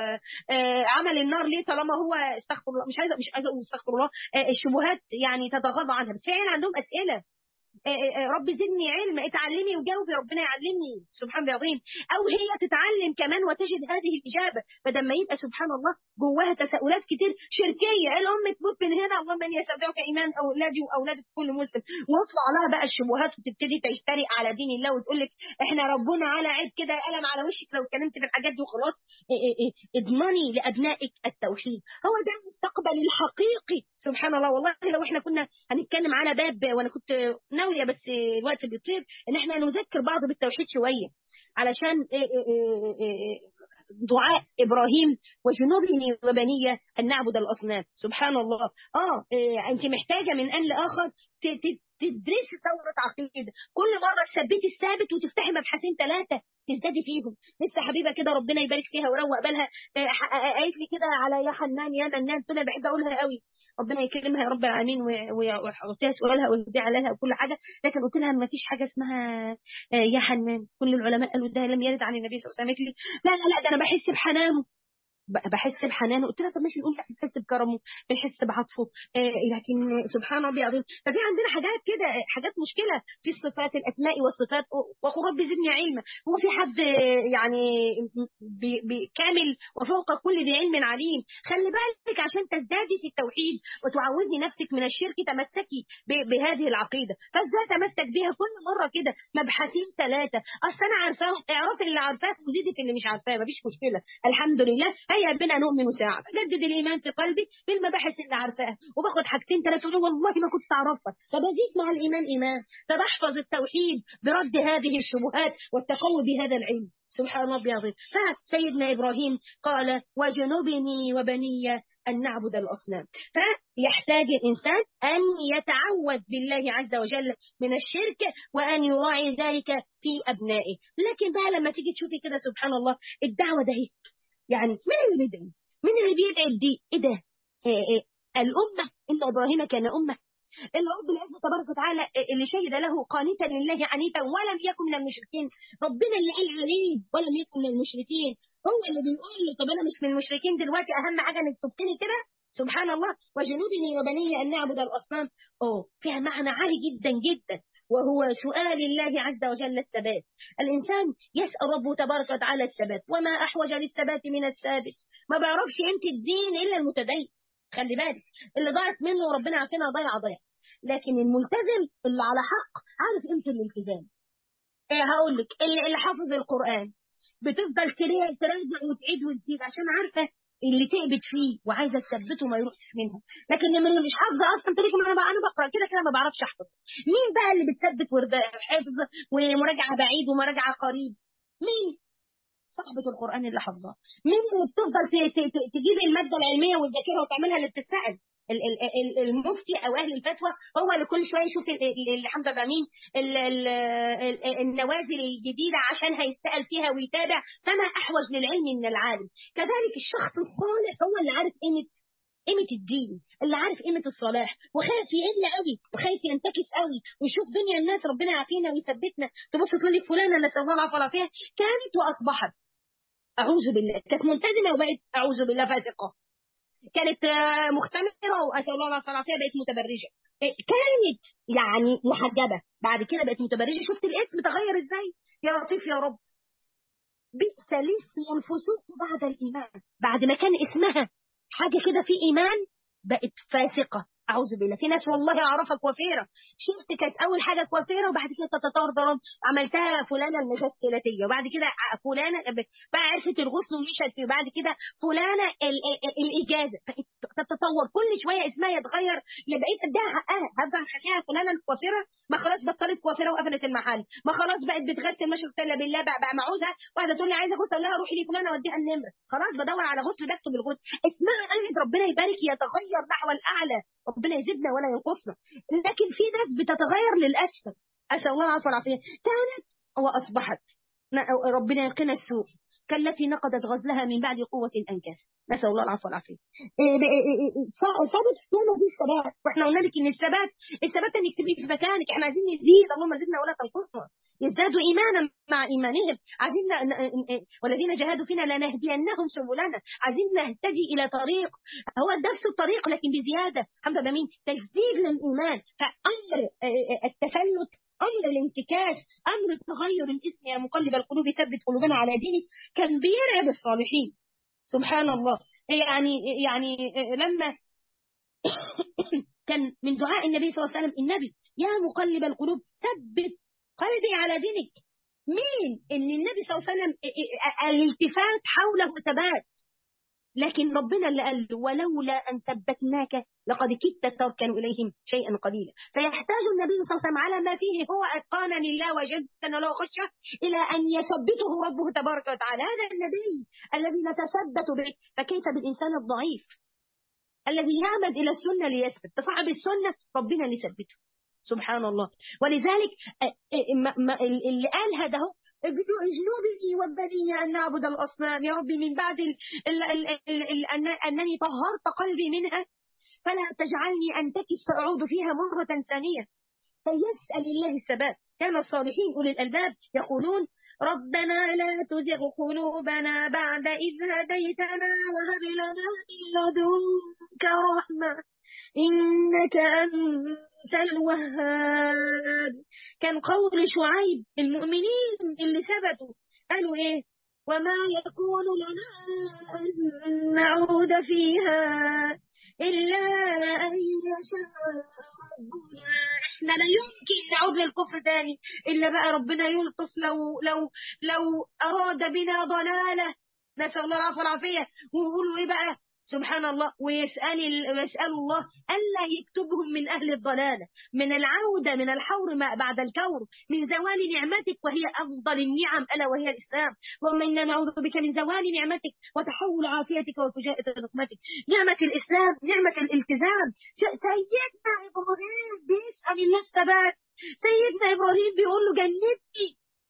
عمل النار ليه طالما هو استغفر الله مش عايزه مش عايزه اقول استغفر الله الشبهات يعني تتغاضى عنها بس فعلا عندهم اسئله رب زدني علم اتعلمي وجاوبي ربنا يعلمني سبحان الله العظيم او هي تتعلم كمان وتجد هذه الاجابه بدل ما يبقى سبحان الله جواها تساؤلات كتير شركيه الام تموت من هنا اللهم اني استودعك ايمان اولادي واولادك كل مسلم ويطلع لها بقى الشبهات وتبتدي تجترئ على دين الله وتقول لك احنا ربنا على عيب كده قلم على وشك لو اتكلمت في الحاجات دي وخلاص اضمني لابنائك التوحيد هو ده المستقبل الحقيقي سبحان الله والله لو احنا كنا هنتكلم على باب وانا كنت ناوي ناوية بس الوقت بيطير ان احنا نذكر بعض بالتوحيد شوية علشان دعاء ابراهيم وجنوبني وبنية ان نعبد الاصنام سبحان الله اه انت محتاجة من ان لاخر تدرسي ثورة عقيدة كل مرة تثبتي الثابت وتفتحي مبحثين ثلاثة تزدادي فيهم لسه حبيبه كده ربنا يبارك فيها ويروق بالها قالت لي كده على يا حنان يا منان كده بحب اقولها قوي ربنا يكرمها يا رب العالمين ويعطيها سؤالها ويهديها لها وكل حاجه لكن قلت لها ما فيش حاجه اسمها يا حنان كل العلماء قالوا ده لم يرد عن النبي صلى الله عليه وسلم لا لا لا ده انا بحس بحنانه بحس بحنانه قلت لها طب ماشي نقول بنحس بكرمه بنحس بعطفه آه لكن سبحان ربي العظيم ففي عندنا حاجات كده حاجات مشكله في الصفات الاسماء والصفات وقل رب زدني علما هو في حد يعني كامل وفوق كل ذي علم عليم خلي بالك عشان تزدادي في التوحيد وتعودي نفسك من الشرك تمسكي بهذه العقيده فازاي تمسك بها كل مره كده مبحثين ثلاثه اصل انا عارفاه اعرفي اللي عارفاه وزيدي في اللي مش عارفاه مفيش مشكله الحمد لله هيا بنا نؤمن ساعة بجدد الإيمان في قلبي بالمباحث اللي عارفاها وباخد حاجتين ثلاثة والله ما كنت أعرفها فبزيد مع الإيمان إيمان فبحفظ التوحيد برد هذه الشبهات والتقوي بهذا العلم سبحان ربي العظيم فسيدنا إبراهيم قال وجنبني وبني أن نعبد الأصنام فيحتاج الإنسان أن يتعوذ بالله عز وجل من الشرك وأن يراعي ذلك في أبنائه لكن بقى لما تيجي تشوفي كده سبحان الله الدعوة ده يعني مين اللي بيدعي مين اللي بيدعي دي ايه ده إيه إيه الأمة إن إبراهيم كان أمة إن رب العزة تبارك وتعالى اللي شهد له قانتا لله عنيفا ولم يكن من المشركين ربنا اللي قال عليه ولم يكن من المشركين هو اللي بيقول له طب أنا مش من المشركين دلوقتي أهم حاجة إنك تبتني كده سبحان الله وجنوبني وبني أن نعبد الأصنام أوه فيها معنى عالي جدا جدا وهو سؤال الله عز وجل الثبات الإنسان يسأل ربه تبارك وتعالى الثبات وما أحوج للثبات من الثابت ما بعرفش أنت الدين إلا المتدين خلي بالك اللي ضاعت منه ربنا عارفينها ضيع ضيع لكن الملتزم اللي على حق عارف قيمة الالتزام ايه هقول لك اللي, اللي حافظ القرآن بتفضل تراجع وتعيد وتزيد عشان عارفة اللي تعبت فيه وعايزه تثبته ما يروحش منها لكن من اللي مش حافظه اصلا تيجي انا بقى انا بقرا كده كده ما بعرفش احفظ مين بقى اللي بتثبت حفظ ومراجعه بعيد ومراجعه قريب مين صاحبة القرآن اللي حافظاه مين اللي بتفضل تجيب المادة العلمية وتذاكرها وتعملها اللي بتتسأل المفتي او اهل الفتوى هو اللي كل شويه يشوف اللي حمزه بقى مين النوازل الجديده عشان هيسال فيها ويتابع فما احوج للعلم من العالم كذلك الشخص الصالح هو اللي عارف قيمه قيمة الدين اللي عارف قيمة الصلاح وخايف يقل قوي وخايف ينتكس قوي ويشوف دنيا الناس ربنا يعافينا ويثبتنا تبص تقول لك فلانة نسأل الله العافية فيها كانت وأصبحت أعوذ بالله كانت ملتزمة وبقت أعوذ بالله فاسقة كانت مختمرة وأسأل الله العافية بقت متبرجة كانت يعني محجبة بعد كده بقت متبرجة شفت الاسم تغير ازاي يا لطيف يا رب بئس الاسم الفسوق بعد الإيمان بعد ما كان اسمها حاجة كده في إيمان بقت فاسقة أعوذ بالله في ناس والله أعرفها كوافيرة شفت كانت أول حاجة كوافيرة وبعد كده تتطور ضرب عملتها فلانة المغسلاتية وبعد كده فلانة بقى عرفت الغسل ومشت فيه وبعد كده فلانة ال ال ال الإجازة تتطور كل شوية اسمها يتغير لبقيت أديها حقها هفضل أخليها فلانة الكوافيرة ما خلاص بطلت كوافيرة وقفلت المحل ما خلاص بقت بتغسل ماشي الا بالله بقى, بقى معوزها واحدة تقول لي عايزة غسل لها روحي لي فلانة وديها النمرة خلاص بدور على غسل بكتب الغسل اسمها قلبي ربنا يبارك يتغير نحو الأعلى ربنا يزيدنا ولا ينقصنا لكن في ناس بتتغير للأسفل أسأل الله العفو والعافية كانت وأصبحت ربنا يقنا السوء كالتي نقضت غزلها من بعد قوة أنكاث نسأل الله العفو والعافية ثابت كان في الثبات واحنا قلنا لك ان الثبات الثبات انك تبقي في مكانك احنا عايزين نزيد اللهم زدنا ولا تنقصنا يزدادوا ايمانا مع ايمانهم عايزين والذين جاهدوا فينا لنهدينهم سبلنا عايزين نهتدي الى طريق هو نفس الطريق لكن بزياده الحمد لله مين تجديد للايمان فامر التفلت امر الانتكاس امر تغير الاسم يا مقلب القلوب ثبت قلوبنا على دينك كان بيرعب الصالحين سبحان الله يعني يعني لما كان من دعاء النبي صلى الله عليه وسلم النبي يا مقلب القلوب ثبت قلبي على دينك مين ان النبي صلى الله عليه وسلم الالتفات حوله ثبات لكن ربنا اللي قال له ولولا ان ثبتناك لقد كدت تركن اليهم شيئا قليلا فيحتاج النبي صلى الله عليه وسلم على ما فيه هو اتقانا لله وجدا وله خشيه الى ان يثبته ربه تبارك وتعالى هذا النبي الذي نتثبت به فكيف بالانسان الضعيف الذي يعمد الى السنه ليثبت تصعب السنه ربنا اللي يثبته سبحان الله ولذلك اللي قال هذا هو اجنبني وبني أن نعبد الأصنام يا ربي من بعد ال ال ال ال ال أن أنني طهرت قلبي منها فلا تجعلني أنتكس فأعود فيها مرة ثانية فيسأل الله الثبات كان الصالحين أولي الألباب يقولون ربنا لا تزغ قلوبنا بعد إذ هديتنا وهب لنا من لدنك رحمة إنك أنت الوهاب كان قول شعيب المؤمنين اللي ثبتوا قالوا إيه وما يكون لنا أن نعود فيها إلا أن يشاء ربنا احنا لا يمكن نعود للكفر تاني إلا بقى ربنا يلطف لو لو لو أراد بنا ضلالة نسأل الله العافية والعافية ويقولوا إيه بقى سبحان الله ويسأل ويسأل الله ألا يكتبهم من أهل الضلالة من العودة من الحور ما بعد الكور من زوال نعمتك وهي أفضل النعم ألا وهي الإسلام اللهم إنا نعوذ بك من زوال نعمتك وتحول عافيتك وفجاءة نقمتك نعمة الإسلام نعمة الالتزام سيدنا إبراهيم بيسأل الله الثبات سيدنا إبراهيم بيقول له جنبني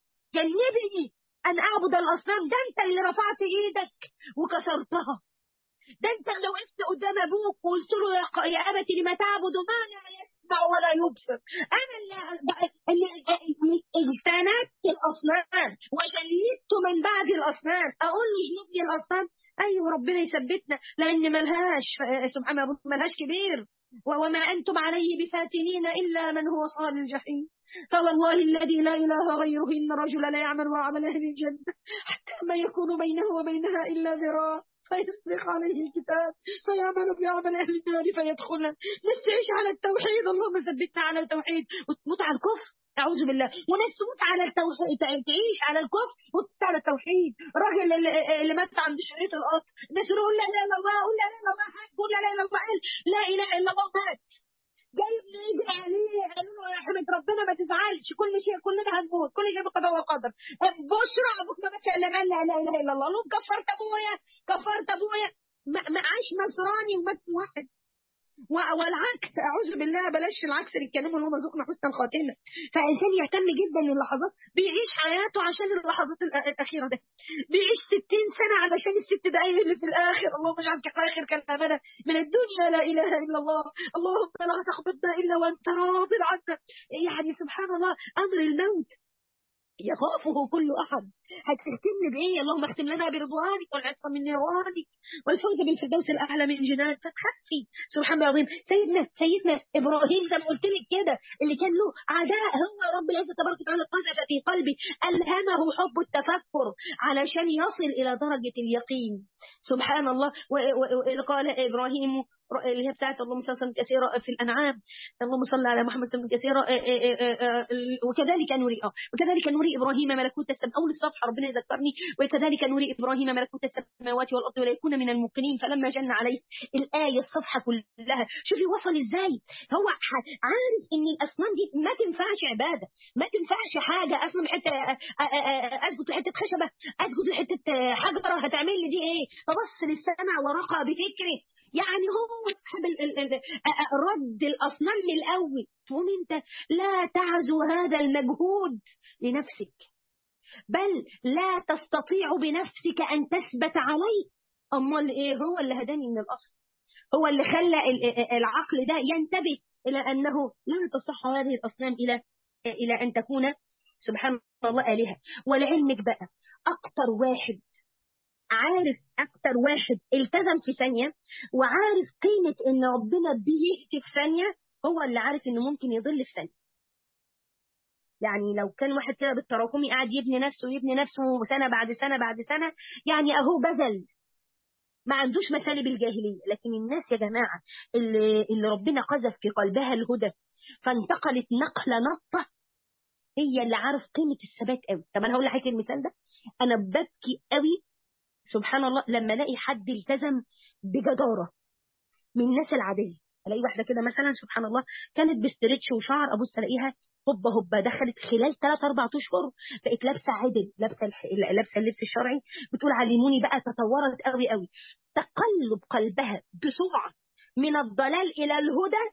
جنبني أن أعبد الأصنام ده أنت اللي رفعت إيدك وكسرتها ده انت لو وقفت قدام ابوك وقلت له يا ابت لما تعبد ما لا يسمع ولا يبصر انا اللي اللي اجتنبت الاصنام وجلدت من بعد الاصنام اقول له جنبني الاصنام ايوه ربنا يثبتنا لان ملهاش سبحان الله ملهاش كبير وما انتم عليه بفاتنين الا من هو صال الجحيم فوالله الذي لا اله غيره ان الرجل لا يعمل وعمل اهل الجنه حتى ما يكون بينه وبينها الا ذراع فيسبق عليه الكتاب فيعمل بعمل أهل النار فيدخلها ناس تعيش على التوحيد اللهم ثبتنا على التوحيد وتموت على الكفر أعوذ بالله وناس تموت على التوحيد تعيش على الكفر وتموت على التوحيد الراجل اللي, اللي مات عند شريط القطر الناس يقول لا اله الا الله قول لا اله الا الله حاج قول لا اله الا الله قال لا اله الا الله مات جاي يجري عليه قالوا له يا حمد ربنا ما تزعلش كل شيء كلنا هنموت كل شيء بقضاء وقدر بشرى ابوك ما ماتش الا قال لا اله الا الله قال كفرت ابويا كفرت ابويا ما عاش نصراني ومات واحد والعكس اعوذ بالله بلاش العكس نتكلموا اللي هم ذوقنا حسن الخاتمه فانسان يهتم جدا للحظات بيعيش حياته عشان اللحظات الاخيره ده بيعيش 60 سنه علشان الست دقايق اللي في الاخر اللهم اجعلك اخر كلامنا من الدنيا لا اله الا الله اللهم لا تقبضنا الا وانت راض عنا يعني سبحان الله امر الموت يخافه كل احد هتختم بايه اللهم اختم لنا برضوانك والعتق من نيرانك والفوز بالفردوس الاعلى من جنانك فتخفي سبحان الله العظيم سيدنا سيدنا ابراهيم زي ما قلت لك كده اللي كان له عداء هو رب العزه تبارك وتعالى قذف في قلبي الهمه حب التفكر علشان يصل الى درجه اليقين سبحان الله وقال ابراهيم اللي هي بتاعت اللهم صل وسلم كثيرا في الانعام اللهم صل على محمد وسلم كثيرا وكذلك نري اه وكذلك نري ابراهيم ملكوت السماء اول الصفحه ربنا يذكرني وكذلك نري ابراهيم ملكوت السماوات والارض ولا يكون من الموقنين فلما جن عليه الايه الصفحه كلها شوفي وصل ازاي هو عارف ان الاصنام دي ما تنفعش عباده ما تنفعش حاجه اصلا حته اسجد لحته خشبه اسجد لحته حجره هتعمل لي دي ايه فبص للسماء ورقى بفكره يعني هو صاحب رد الاصنام من الاول تقول انت لا تعزو هذا المجهود لنفسك بل لا تستطيع بنفسك ان تثبت عليه امال ايه هو اللي هداني من الاصل هو اللي خلى العقل ده ينتبه الى انه لا تصح هذه الاصنام الى الى ان تكون سبحان الله الهه ولعلمك بقى اكتر واحد عارف اكتر واحد التزم في ثانيه وعارف قيمه ان ربنا بيهدي في ثانيه هو اللي عارف انه ممكن يضل في ثانيه يعني لو كان واحد كده بالتراكمي قاعد يبني نفسه ويبني نفسه سنه بعد سنه بعد سنه يعني اهو بذل ما عندوش مثالب الجاهليه لكن الناس يا جماعه اللي اللي ربنا قذف في قلبها الهدى فانتقلت نقله نطه هي اللي عارف قيمه الثبات قوي طب انا هقول لحضرتك المثال ده انا ببكي قوي سبحان الله لما الاقي حد التزم بجداره من الناس العاديه الاقي واحده كده مثلا سبحان الله كانت بستريتش وشعر ابص الاقيها هوبا هوبا دخلت خلال 3 4 اشهر بقت لابسه عدل لابسه لابسه اللبس الشرعي بتقول علموني بقى تطورت قوي قوي تقلب قلبها بسرعه من الضلال الى الهدى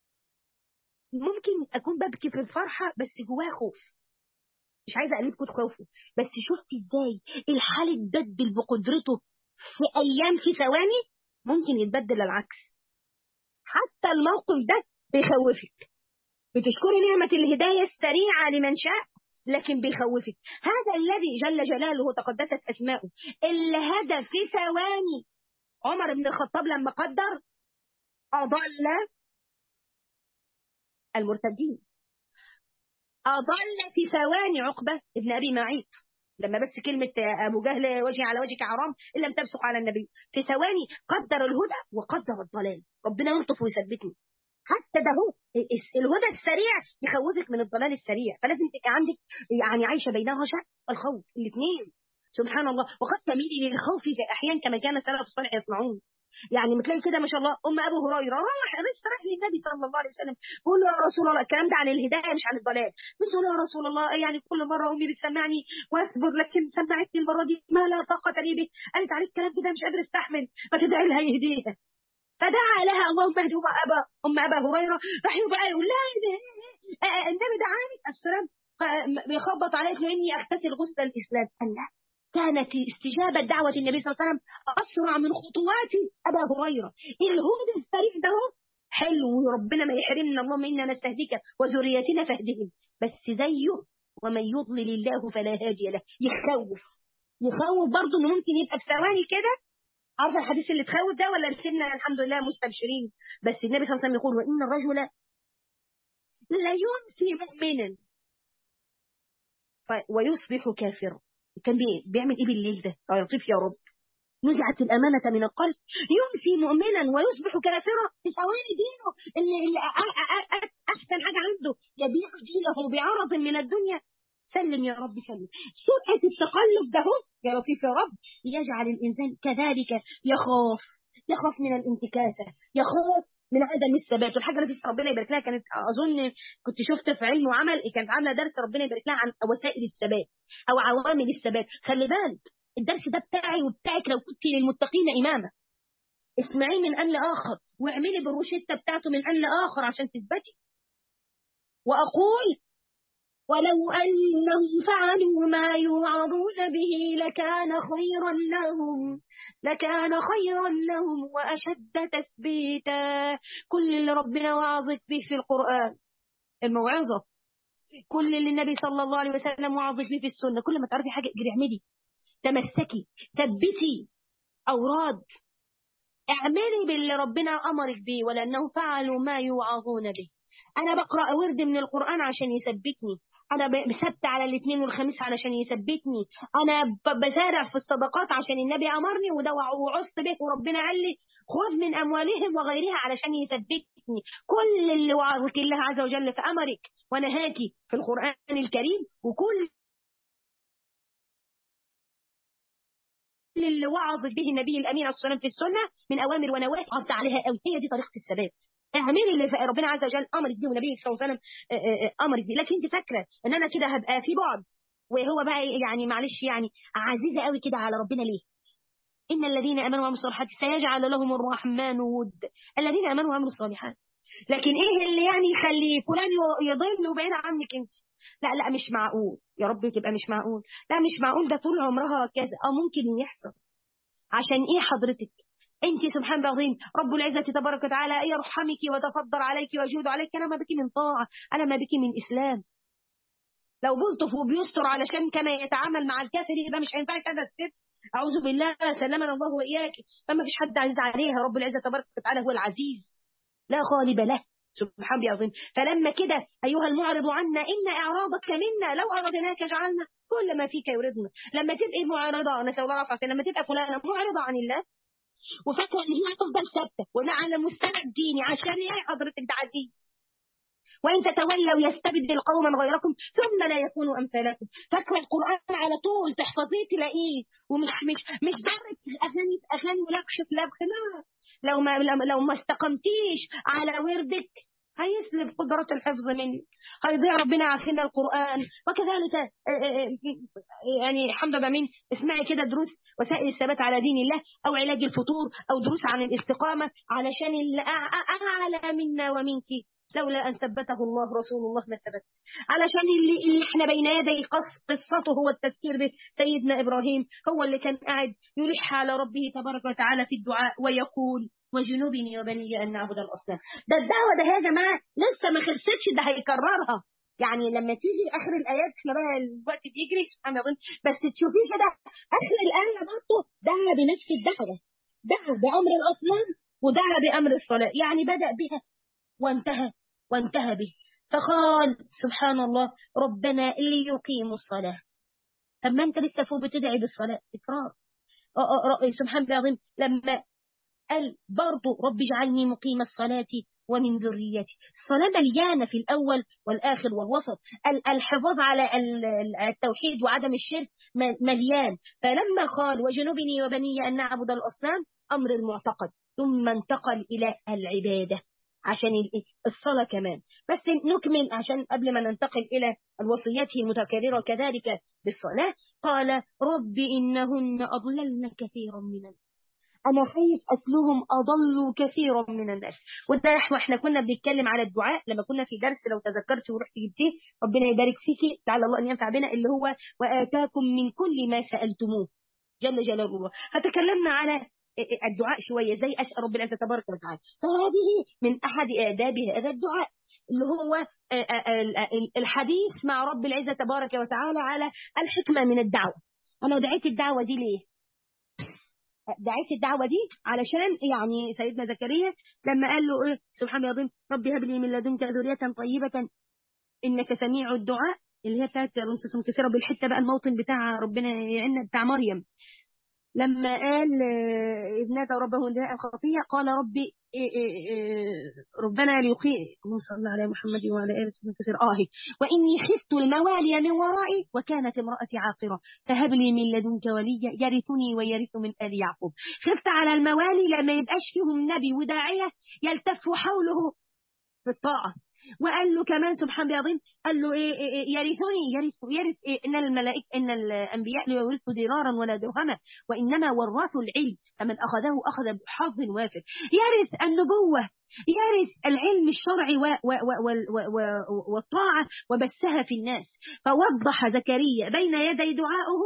ممكن اكون ببكي في الفرحه بس جواها خوف مش عايزه اقلبكم تخافوا بس شفتي ازاي الحال اتبدل بقدرته في ايام في ثواني ممكن يتبدل العكس حتى الموقف ده بيخوفك بتشكري نعمة الهداية السريعة لمن شاء لكن بيخوفك هذا الذي جل جلاله تقدست أسماؤه اللي هدى في ثواني عمر بن الخطاب لما قدر أضل المرتدين أضل في ثواني عقبة ابن أبي معيط لما بس كلمة أبو جهل وجهي على وجهك حرام إن لم تبصق على النبي في ثواني قدر الهدى وقدر الضلال ربنا يلطف ويثبتني حتى ده هو الهدى السريع يخوفك من الضلال السريع فلازم تبقى عندك يعني عايشة بين الرجاء والخوف الاثنين سبحان الله وقد تميلي للخوف في أحيان كما كان السلف الصالح يصنعون يعني بتلاقي كده ما شاء الله ام ابو هريره راح لسه راح للنبي صلى الله عليه وسلم بيقول له يا رسول الله الكلام ده عن الهدايه مش عن الضلال بس يا رسول الله يعني كل مره امي بتسمعني واصبر لكن سمعتني المره دي ما لا طاقه لي به قالت عليك الكلام كده مش قادر استحمل فتدعي لها يهديها فدعا لها اللهم اهدي ام ابا ام ابا هريره راح يبقى يقول لا النبي دعاني السلام بيخبط عليك لاني اغتسل غسل الاسلام قال لا كانت استجابة دعوة النبي صلى الله عليه وسلم أسرع من خطوات أبا هريرة الهدى السريع ده حلو ربنا ما يحرمنا اللهم إنا نستهديك وذريتنا فاهدهم بس زيه ومن يضلل الله فلا هادي له يخوف يخوف برضه إنه ممكن يبقى في ثواني كده عارفة الحديث اللي تخوف ده ولا سيبنا الحمد لله مستبشرين بس النبي صلى الله عليه وسلم يقول وإن الرجل لا ينسي مؤمنا ويصبح كافرا كان بيعمل ايه بالليل ده يا لطيف يا رب نزعت الأمانة من القلب يمسي مؤمنا ويصبح كافرا في ثواني دينه اللي أحسن حاجة عنده يبيع دينه بعرض من الدنيا سلم يا رب سلم سرعة التقلب ده يا لطيف يا رب يجعل الإنسان كذلك يخاف يخاف من الانتكاسة يخاف من عدم الثبات والحاجه اللي ربنا يبارك لها كانت اظن كنت شفت في علم وعمل كانت عامله درس ربنا يبارك لها عن وسائل الثبات او عوامل الثبات خلي بالك الدرس ده بتاعي وبتاعك لو كنت للمتقين اماما اسمعيه من ان لاخر واعملي بالروشته بتاعته من ان لاخر عشان تثبتي واقول ولو أنهم فعلوا ما يوعظون به لكان خيرا لهم لكان خيرا لهم وأشد تثبيتا كل اللي ربنا وعظت به في القرآن الموعظة كل اللي النبي صلى الله عليه وسلم وعظت به في السنة كل ما تعرفي حاجة اجري اعملي تمسكي ثبتي أوراد اعملي باللي ربنا أمرك به ولأنهم فعلوا ما يوعظون به أنا بقرأ ورد من القرآن عشان يثبتني أنا بثبت على الاثنين والخميس علشان يثبتني أنا بزارع في الصدقات عشان النبي أمرني وده وعصت به وربنا قال لي خذ من أموالهم وغيرها علشان يثبتني كل اللي وعظك الله عز وجل في أمرك ونهاكي في القرآن الكريم وكل اللي وعظ به النبي الامين عليه الصلاه في السنه من اوامر ونواهي عرضت عليها قوي هي دي طريقه الثبات اعملي اللي ربنا عز وجل امرك بيه والنبي صلى الله عليه وسلم امرك بيه لكن انت فاكره ان انا كده هبقى في بعد وهو بقى يعني معلش يعني عزيزه قوي كده على ربنا ليه ان الذين امنوا وعملوا الصالحات سيجعل لهم الرحمن ود الذين امنوا وعملوا الصالحات لكن ايه اللي يعني يخلي فلان يضل وبعيد عنك انت لا لا مش معقول يا رب تبقى مش معقول لا مش معقول ده طول عمرها كذا او ممكن يحصل عشان ايه حضرتك انت سبحان العظيم رب العزة تبارك وتعالى يرحمك وتفضل عليك ويجود عليك انا ما بك من طاعة انا ما بك من اسلام لو بلطف وبيستر علشان كما يتعامل مع الكافر يبقى مش هينفعك هذا الست اعوذ بالله سلمنا الله واياك فما فيش حد عزيز عليها رب العزة تبارك وتعالى هو العزيز لا غالب له سبحان الله العظيم فلما كده أيها المعرض عنا إن إعراضك منا لو أرضناك جعلنا كل ما فيك يردنا لما تبقي معرضة نسأل الله العافية لما تبقى فلانة معرضة عن الله وفاكرة إن هي هتفضل ثابتة وأنا على مستند ديني عشان إيه حضرتك ده عزيز وإن تتولوا يستبدل قوما غيركم ثم لا يكونوا أمثالكم فاكرة القرآن على طول تحفظيه تلاقيه ومش مش مش ضرب أغاني أغاني ولبخ في لبخ لا لو ما لو ما استقمتيش على وردك هيسلب قدرة الحفظ منك هيضيع ربنا عارفين القرآن وكذلك يعني الحمد لله مين اسمعي كده دروس وسائل الثبات على دين الله أو علاج الفطور أو دروس عن الاستقامة علشان اللي أعلى منا ومنك لولا أن ثبته الله رسول الله ما ثبت علشان اللي, اللي احنا بين يدي قصته هو التذكير به سيدنا إبراهيم هو اللي كان قاعد يلح على ربه تبارك وتعالى في الدعاء ويقول وجنوبني وبني أن نعبد الأصنام ده الدعوة ده يا جماعة لسه ما خلصتش ده هيكررها يعني لما تيجي اخر الايات احنا بقى الوقت بيجري سبحان الله بس تشوفيه كده اخر الايه برضه دعا بنفس الدعوه دعا بامر الاصنام ودعا بامر الصلاه يعني بدا بها وانتهى وانتهى به فقال سبحان الله ربنا ليقيموا الصلاه طب ما انت لسه فوق بتدعي بالصلاه تكرار سبحان الله العظيم لما قال برضه رب اجعلني مقيم الصلاة ومن ذريتي الصلاة مليانة في الأول والآخر والوسط الحفاظ على التوحيد وعدم الشرك مليان فلما قال وجنبني وبني أن نعبد الأصنام أمر المعتقد ثم انتقل إلى العبادة عشان الصلاة كمان بس نكمل عشان قبل ما ننتقل إلى الوصيات المتكررة كذلك بالصلاة قال رب إنهن أضللن كثيرا من الناس أنا خايف أصلهم أضلوا كثيرا من الناس وده احنا كنا بنتكلم على الدعاء لما كنا في درس لو تذكرت ورحت جبتيه ربنا يبارك فيكي تعالى الله أن ينفع بنا اللي هو وآتاكم من كل ما سألتموه جل جلاله الله فتكلمنا على الدعاء شوية زي أسأل رب العزة تبارك وتعالى فهذه من أحد آداب هذا الدعاء اللي هو الحديث مع رب العزة تبارك وتعالى على الحكمة من الدعوة أنا دعيت الدعوة دي ليه دعيت الدعوة دي علشان يعني سيدنا زكريا لما قال له ايه سبحان الله العظيم ربي هب لي من لدنك ذرية طيبة انك سميع الدعاء اللي هي بتاعت كثيرة بالحتة بقى الموطن بتاع ربنا يعيننا بتاع مريم لما قال إذ نادى ربه نداء خفيا قال ربي إيه إيه إيه ربنا ليقيم اللهم صل على محمد وعلى اله وصحبه كثير اه واني خفت الموالي من ورائي وكانت امراتي عاقره فهب لي من لدنك وليا يرثني ويرث من ال يعقوب خفت على الموالي لما يبقاش فيهم نبي وداعيه يلتف حوله في الطاعه وقال له كمان سبحان الله العظيم قال له إيه, إيه, إيه يرثني يرث يرث إيه ان الملائكه ان الانبياء لا يورثوا دينارا ولا درهما وانما ورثوا العلم فمن اخذه اخذ بحظ وافر يرث النبوه يرث العلم الشرعي و و و و و والطاعه وبثها في الناس فوضح زكريا بين يدي دعائه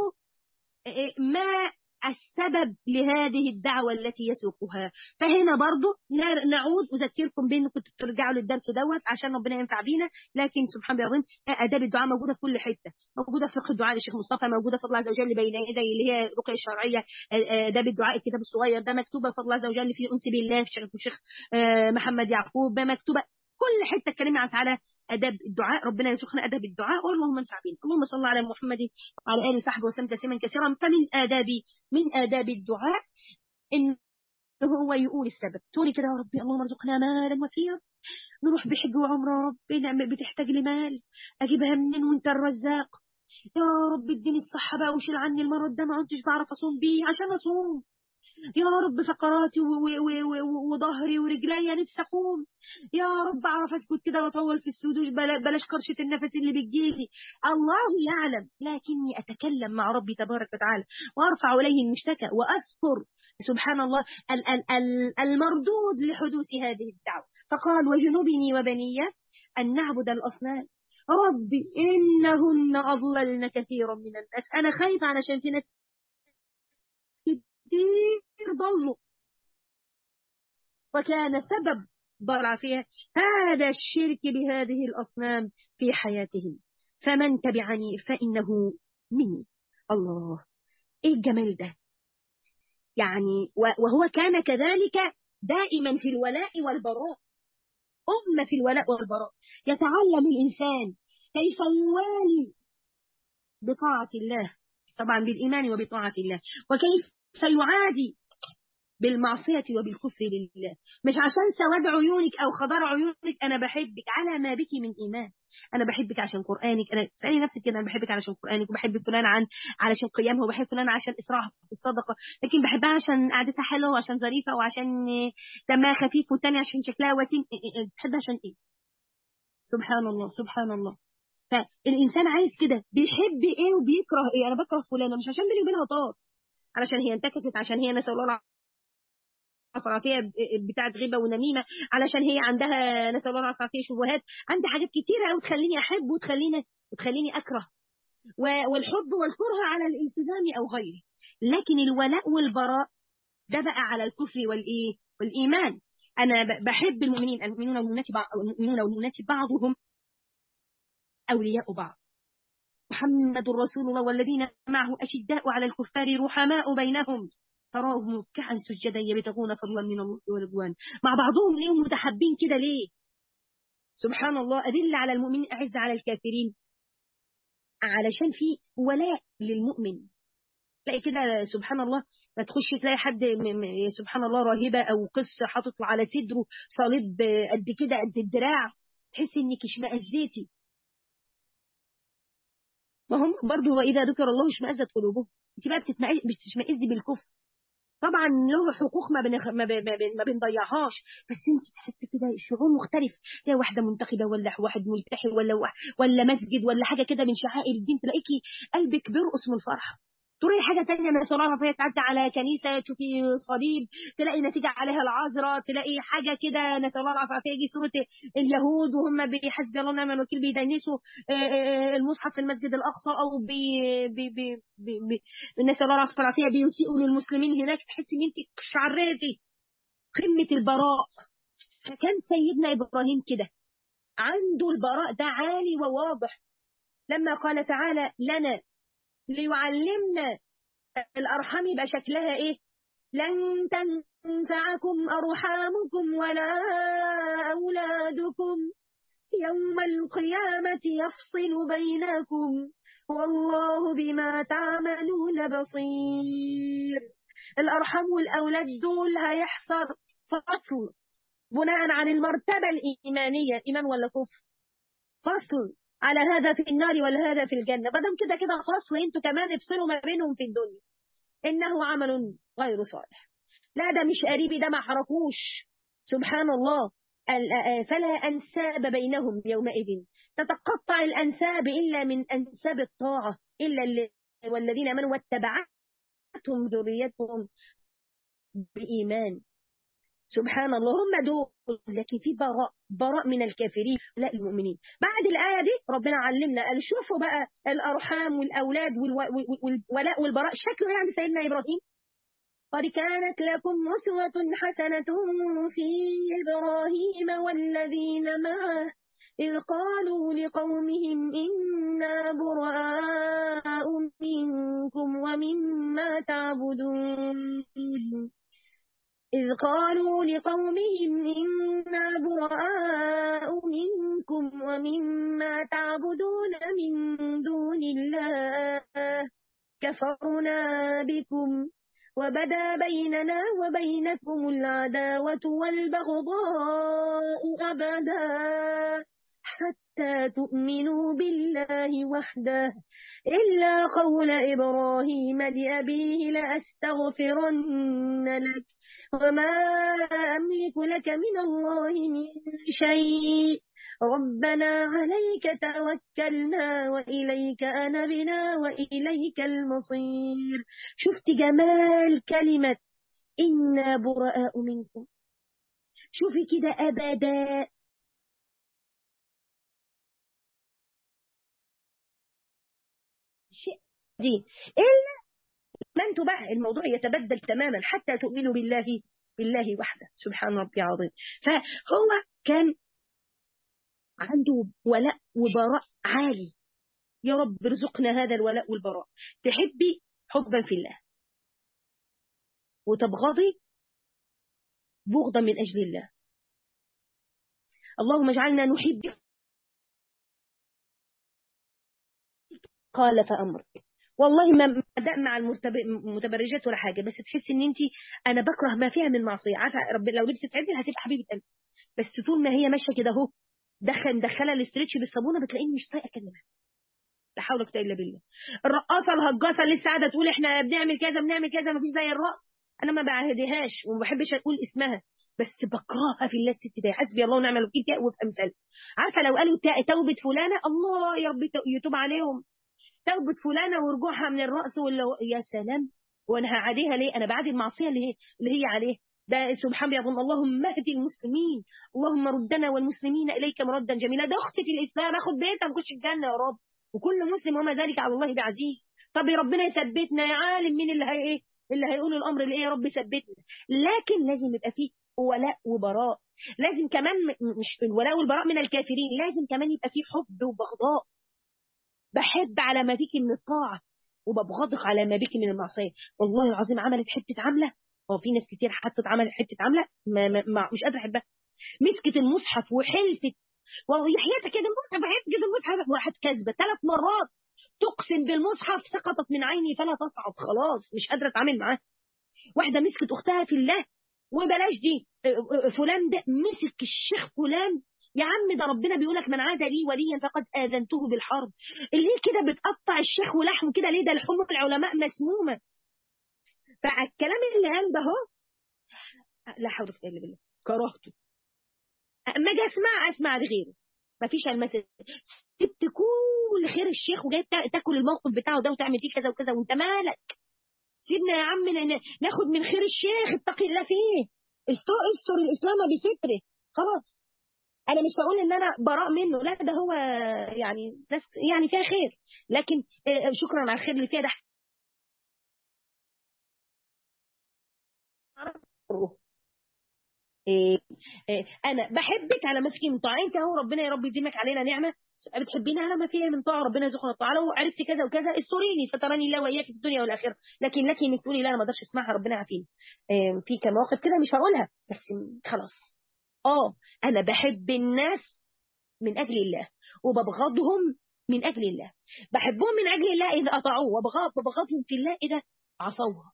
ما السبب لهذه الدعوة التي يسوقها فهنا برضو نعود أذكركم بأنكم ترجعوا للدرس دوت عشان ربنا ينفع بينا لكن سبحان الله العظيم آداب الدعاء موجودة في كل حتة موجودة في فقه الدعاء للشيخ مصطفى موجودة في الله عز وجل بين يدي اللي هي الرقية الشرعية آداب الدعاء الكتاب الصغير ده مكتوبة في الله عز وجل في أنس بالله في الشيخ محمد يعقوب مكتوبة كل حته اتكلمنا عن على اداب الدعاء ربنا يرزقنا اداب الدعاء اللهم انفع بنا اللهم صل على محمد وعلى اله وصحبه وسلم تسليما كثيرا فمن اداب من اداب الدعاء ان هو يقول السبب تقولي كده يا ربي اللهم ارزقنا مالا وفيرا نروح بحج وعمره يا رب نعم بتحتاج لمال اجيبها منين وانت الرزاق يا رب اديني الصحه بقى وشيل عني المرض ده ما كنتش بعرف اصوم بيه عشان اصوم يا رب فقراتي وظهري ورجلي نفسي اقوم يا رب اعرف اسكت كده واطول في السجود بلاش قرشه النفس اللي بتجيلي الله يعلم لكني اتكلم مع ربي تبارك وتعالى وارفع اليه المشتكى واذكر سبحان الله المردود لحدوث هذه الدعوه فقال وجنبني وبني ان نعبد الاصنام ربي انهن اضللن كثيرا من الناس انا خايفه علشان في ناس كتير ضلوا وكان سبب ضلع فيها هذا الشرك بهذه الأصنام في حياتهم فمن تبعني فإنه مني الله إيه الجمال ده يعني وهو كان كذلك دائما في الولاء والبراء أمة في الولاء والبراء يتعلم الإنسان كيف يوالي بطاعة الله طبعا بالإيمان وبطاعة الله وكيف سيعادي بالمعصية وبالكفر لله مش عشان سواد عيونك أو خضار عيونك أنا بحبك على ما بك من إيمان أنا بحبك عشان قرآنك أنا سألي نفسك كده أنا بحبك علشان قرآنك وبحب فلان عن علشان قيامها وبحب فلان عشان إسراعها في الصدقة لكن بحبها عشان قعدتها حلوة وعشان ظريفة وعشان دمها خفيف والتانية عشان شكلها وتين بتحبها عشان إيه سبحان الله سبحان الله فالإنسان عايز كده بيحب إيه وبيكره إيه أنا بكره فلانة مش عشان بيني وبينها طار علشان هي انتكست عشان هي نسأل الله العافية بتاعت غيبة ونميمة علشان هي عندها نسأل الله العافية شبهات عندها حاجات كتيرة قوي تخليني أحب وتخليني وتخليني أكره والحب والكره على الالتزام أو غيره لكن الولاء والبراء ده بقى على الكفر والإيه والإيمان أنا بحب المؤمنين المؤمنون والمؤمنات بعض المؤمنون والمؤمنات بعضهم أولياء بعض محمد رسول الله والذين معه أشداء على الكفار رحماء بينهم تراهم ركعا سجدا يبتغون فضلا من الله ورضوان مع بعضهم ليهم متحبين كده ليه سبحان الله أدل على المؤمنين أعز على الكافرين علشان في ولاء للمؤمن تلاقي كده سبحان الله ما تخش تلاقي حد سبحان الله راهبة أو قصة حاطط على صدره صليب قد كده قد الدراع تحس إنك اشمئزيتي ما هم برضه وإذا ذكر الله اشمئزت قلوبهم أنت بقى بتشمئزي بالكفر طبعا له حقوق ما بنخ... ما, ب... ما, ب... ما بنضيعهاش بس انت تحس كده شعور مختلف تلاقي واحده منتخبه ولا واحد ملتحي ولا ولا مسجد ولا حاجه كده من شعائر الدين تلاقيكي قلبك بيرقص من الفرحه تروحي حاجه ثانيه نسال الله العافيه تعدي على كنيسه تشوفي صليب تلاقي نتيجه عليها العذراء تلاقي حاجه كده نسال الله العافيه يجي سوره اليهود وهم بحسبي الله ونعم الوكيل بيدنسوا المصحف في المسجد الاقصى او بي بي بي بي بي نسال الله العافيه بيسيئوا للمسلمين هناك تحسي ان انت شعرتي قمه البراء فكان سيدنا ابراهيم كده عنده البراء ده عالي وواضح لما قال تعالى لنا ليعلمنا الأرحام يبقى شكلها إيه لن تنفعكم أرحامكم ولا أولادكم يوم القيامة يفصل بينكم والله بما تعملون بصير الأرحام والأولاد دول هيحصل فصل بناء عن المرتبة الإيمانية إيمان ولا كفر فصل على هذا في النار ولا هذا في الجنة بدم كده كده خلاص وانتوا كمان افصلوا ما بينهم في الدنيا إنه عمل غير صالح لا ده مش قريبي ده ما عرفوش سبحان الله فلا أنساب بينهم يومئذ تتقطع الأنساب إلا من أنساب الطاعة إلا اللي والذين آمنوا واتبعتهم ذريتهم بإيمان سبحان الله هم دول لكن في براء براء من الكافرين لا المؤمنين بعد الآية دي ربنا علمنا قال شوفوا بقى الأرحام والأولاد والولاء والبراء شكله يعني سيدنا إبراهيم قد كانت لكم أسوة حسنة في إبراهيم والذين معه إذ قالوا لقومهم إنا براء منكم ومما تعبدون إذ قالوا لقومهم إنا براء منكم ومما تعبدون من دون الله كفرنا بكم وبدا بيننا وبينكم العداوة والبغضاء أبدا حتى تؤمنوا بالله وحده إلا قول إبراهيم لأبيه لأستغفرن لك وما أملك لك من الله من شيء ربنا عليك توكلنا وإليك أنبنا وإليك المصير شفت جمال كلمة إنا براء منكم شوفي كده أبدا شيء دي إلا ما انتوا بقى الموضوع يتبدل تماما حتى تؤمنوا بالله بالله وحده سبحان ربي عظيم فهو كان عنده ولاء وبراء عالي يا رب ارزقنا هذا الولاء والبراء تحبي حبا في الله وتبغضي بغضا من أجل الله اللهم اجعلنا نحب قال فأمر والله ما بدأ مع المتبرجات ولا حاجة بس تحس ان انت انا بكره ما فيها من معصية عارفة رب لو لبست عدل هتبقى حبيبة قلبي بس طول ما هي ماشية كده اهو دخل مدخله الاسترتش بالصابونه بتلاقيني مش طايقه اكلمها لا حول ولا قوه الا بالله الرقاصه الهجاصه اللي لسه قاعده تقول احنا بنعمل كذا بنعمل كذا مفيش زي الرقص انا ما بعهدهاش وما بحبش اقول اسمها بس بكرهها في الله الست دي حسبي الله ونعم الوكيل تقوى في امثال عارفه لو قالوا توبه فلانه الله يا رب يتوب عليهم توبه فلانه ورجوعها من الرقص ولا يا سلام وانا هعاديها ليه انا بعد المعصيه اللي هي اللي هي عليه ده سبحان الله يظن اللهم اهدي المسلمين اللهم ردنا والمسلمين اليك مردا جميلا ده اختي في الاسلام اخد بيتها نخش الجنه يا رب وكل مسلم وما ذلك على الله بعزيز طب يا ربنا يثبتنا يا عالم مين اللي هي ايه اللي هيقول الامر اللي ايه يا رب ثبتنا لكن لازم يبقى فيه ولاء وبراء لازم كمان مش الولاء والبراء من الكافرين لازم كمان يبقى فيه حب وبغضاء بحب على ما بيك من الطاعة وببغضك على ما بيك من المعصية والله العظيم عملت حتة عملة هو في ناس كتير حطت عملت حتة عملة ما ما ما مش قادرة أحبها مسكت المصحف وحلفت ويحياتك كده المصحف حلفت كده المصحف وراحت كذبة ثلاث مرات تقسم بالمصحف سقطت من عيني فلا تصعد خلاص مش قادرة أتعامل معاه واحدة مسكت أختها في الله وبلاش دي فلان ده مسك الشيخ فلان يا عم ده ربنا بيقول لك من عاد لي وليا فقد آذنته بالحرب ليه كده بتقطع الشيخ ولحمه كده ليه ده لحوم العلماء مسمومة فالكلام اللي قال ده هو لا حول ولا قوه الا بالله كرهته اما اجي اسمع اسمع لغيره مفيش المثل سبت كل خير الشيخ وجاي تاكل الموقف بتاعه ده وتعمل فيه كذا وكذا وانت مالك سيبنا يا عم ناخد من خير الشيخ اتقي الله فيه استر الاسلام بستره خلاص انا مش هقول ان انا براء منه لا ده هو يعني ناس يعني فيها خير لكن شكرا على الخير اللي فيها ده إيه إيه انا بحبك على ما فيكي من طاعه انت اهو ربنا يا رب يديمك علينا نعمه بتحبيني على ما فيها من طاعه ربنا يرزقنا الطاعه لو عرفت كذا وكذا استوريني فتراني الله واياك في الدنيا والاخره لكن لك انك تقولي لا انا ما اقدرش اسمعها ربنا يعافيني إيه في كم مواقف كده مش هقولها بس خلاص اه انا بحب الناس من اجل الله وببغضهم من اجل الله بحبهم من اجل الله اذا اطاعوه وببغضهم في الله اذا عصوه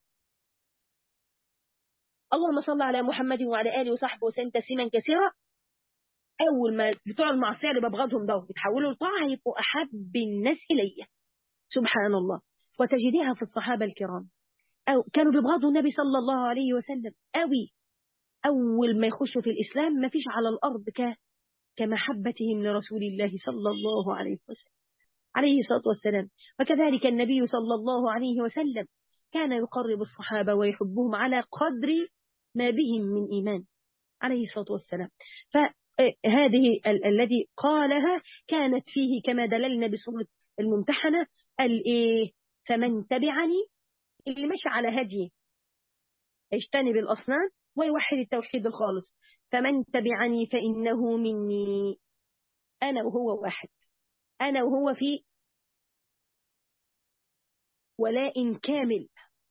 اللهم صل على محمد وعلى اله وصحبه وسلم تسليما كثيرا اول ما بتوع المعصيه اللي ببغضهم ده يتحولوا لطاعه يبقوا احب الناس الي سبحان الله وتجديها في الصحابه الكرام أو كانوا بيبغضوا النبي صلى الله عليه وسلم قوي اول ما يخشوا في الاسلام ما فيش على الارض ك كمحبتهم لرسول الله صلى الله عليه وسلم عليه الصلاه والسلام وكذلك النبي صلى الله عليه وسلم كان يقرب الصحابه ويحبهم على قدر ما بهم من إيمان عليه الصلاة والسلام فهذه ال الذي قالها كانت فيه كما دللنا بسورة الممتحنة الإيه فمن تبعني اللي مشى على هديه اجتنب الأصنام ويوحد التوحيد الخالص فمن تبعني فإنه مني أنا وهو واحد أنا وهو في ولاء كامل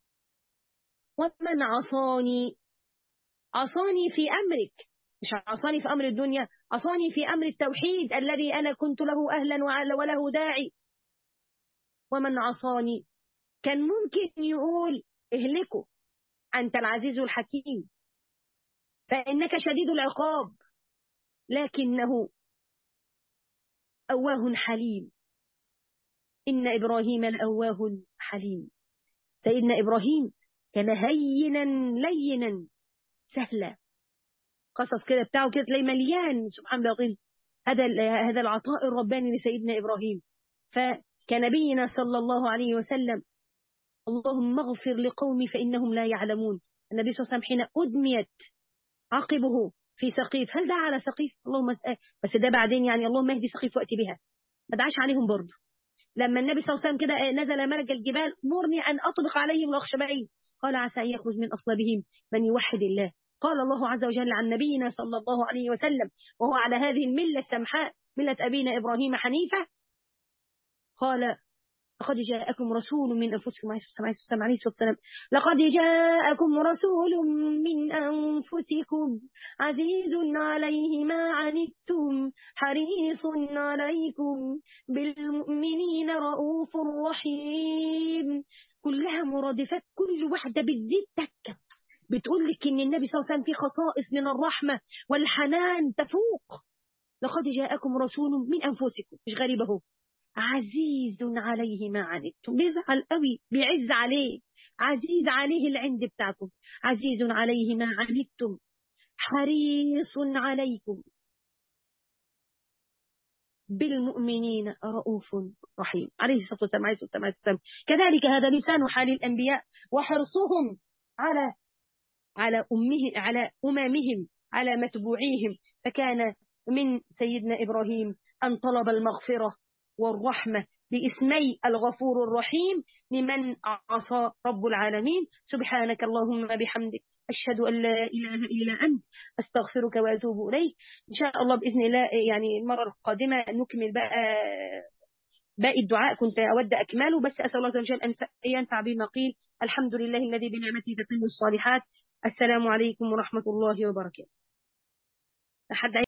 ومن عصاني عصاني في أمرك مش عصاني في أمر الدنيا عصاني في أمر التوحيد الذي أنا كنت له أهلا وله داعي ومن عصاني كان ممكن يقول اهلكه أنت العزيز الحكيم فإنك شديد العقاب لكنه أواه حليم إن إبراهيم لأواه حليم سيدنا إبراهيم كان هينا لينا سهلة قصص كده بتاعه كده تلاقي مليان سبحان الله العظيم هذا هذا العطاء الرباني لسيدنا إبراهيم فكنبينا صلى الله عليه وسلم اللهم اغفر لقومي فإنهم لا يعلمون النبي صلى الله عليه وسلم حين أدميت عقبه في سقيف هل دعا على سقيف اللهم اسأل بس ده بعدين يعني اللهم اهدي سقيف وأتي بها ما دعاش عليهم برضه لما النبي صلى الله عليه وسلم كده نزل ملك الجبال مرني أن أطبق عليهم الأخشبين قال عسى أن يخرج من أصلابهم من يوحد الله قال الله عز وجل عن نبينا صلى الله عليه وسلم وهو على هذه الملة السمحاء ملة أبينا إبراهيم حنيفة قال لقد جاءكم رسول من أنفسكم عليه الصلاة والسلام لقد جاءكم رسول من أنفسكم عزيز عليه ما عنتم حريص عليكم بالمؤمنين رؤوف رحيم كلها مرادفات كل واحدة بتزيد تكة بتقول لك ان النبي صلى الله عليه وسلم فيه خصائص من الرحمة والحنان تفوق لقد جاءكم رسول من أنفسكم مش غريب اهو عزيز عليه ما عنتم بيزعل قوي بيعز عليه عزيز عليه العند بتاعكم عزيز عليه ما عنتم حريص عليكم بالمؤمنين رؤوف رحيم عليه الصلاة والسلام عليه الصلاة والسلام كذلك هذا لسان حال الأنبياء وحرصهم على على أمه على أممهم على متبوعيهم فكان من سيدنا إبراهيم أن طلب المغفرة والرحمة باسمي الغفور الرحيم لمن عصى رب العالمين سبحانك اللهم بحمدك أشهد أن لا إله إلا أنت أستغفرك وأتوب إليك إن شاء الله بإذن الله يعني المرة القادمة نكمل بقى باقي الدعاء كنت أود أكمله بس أسأل الله عز وجل أن ينفع بما قيل الحمد لله الذي بنعمته تتم الصالحات السلام عليكم ورحمة الله وبركاته أحد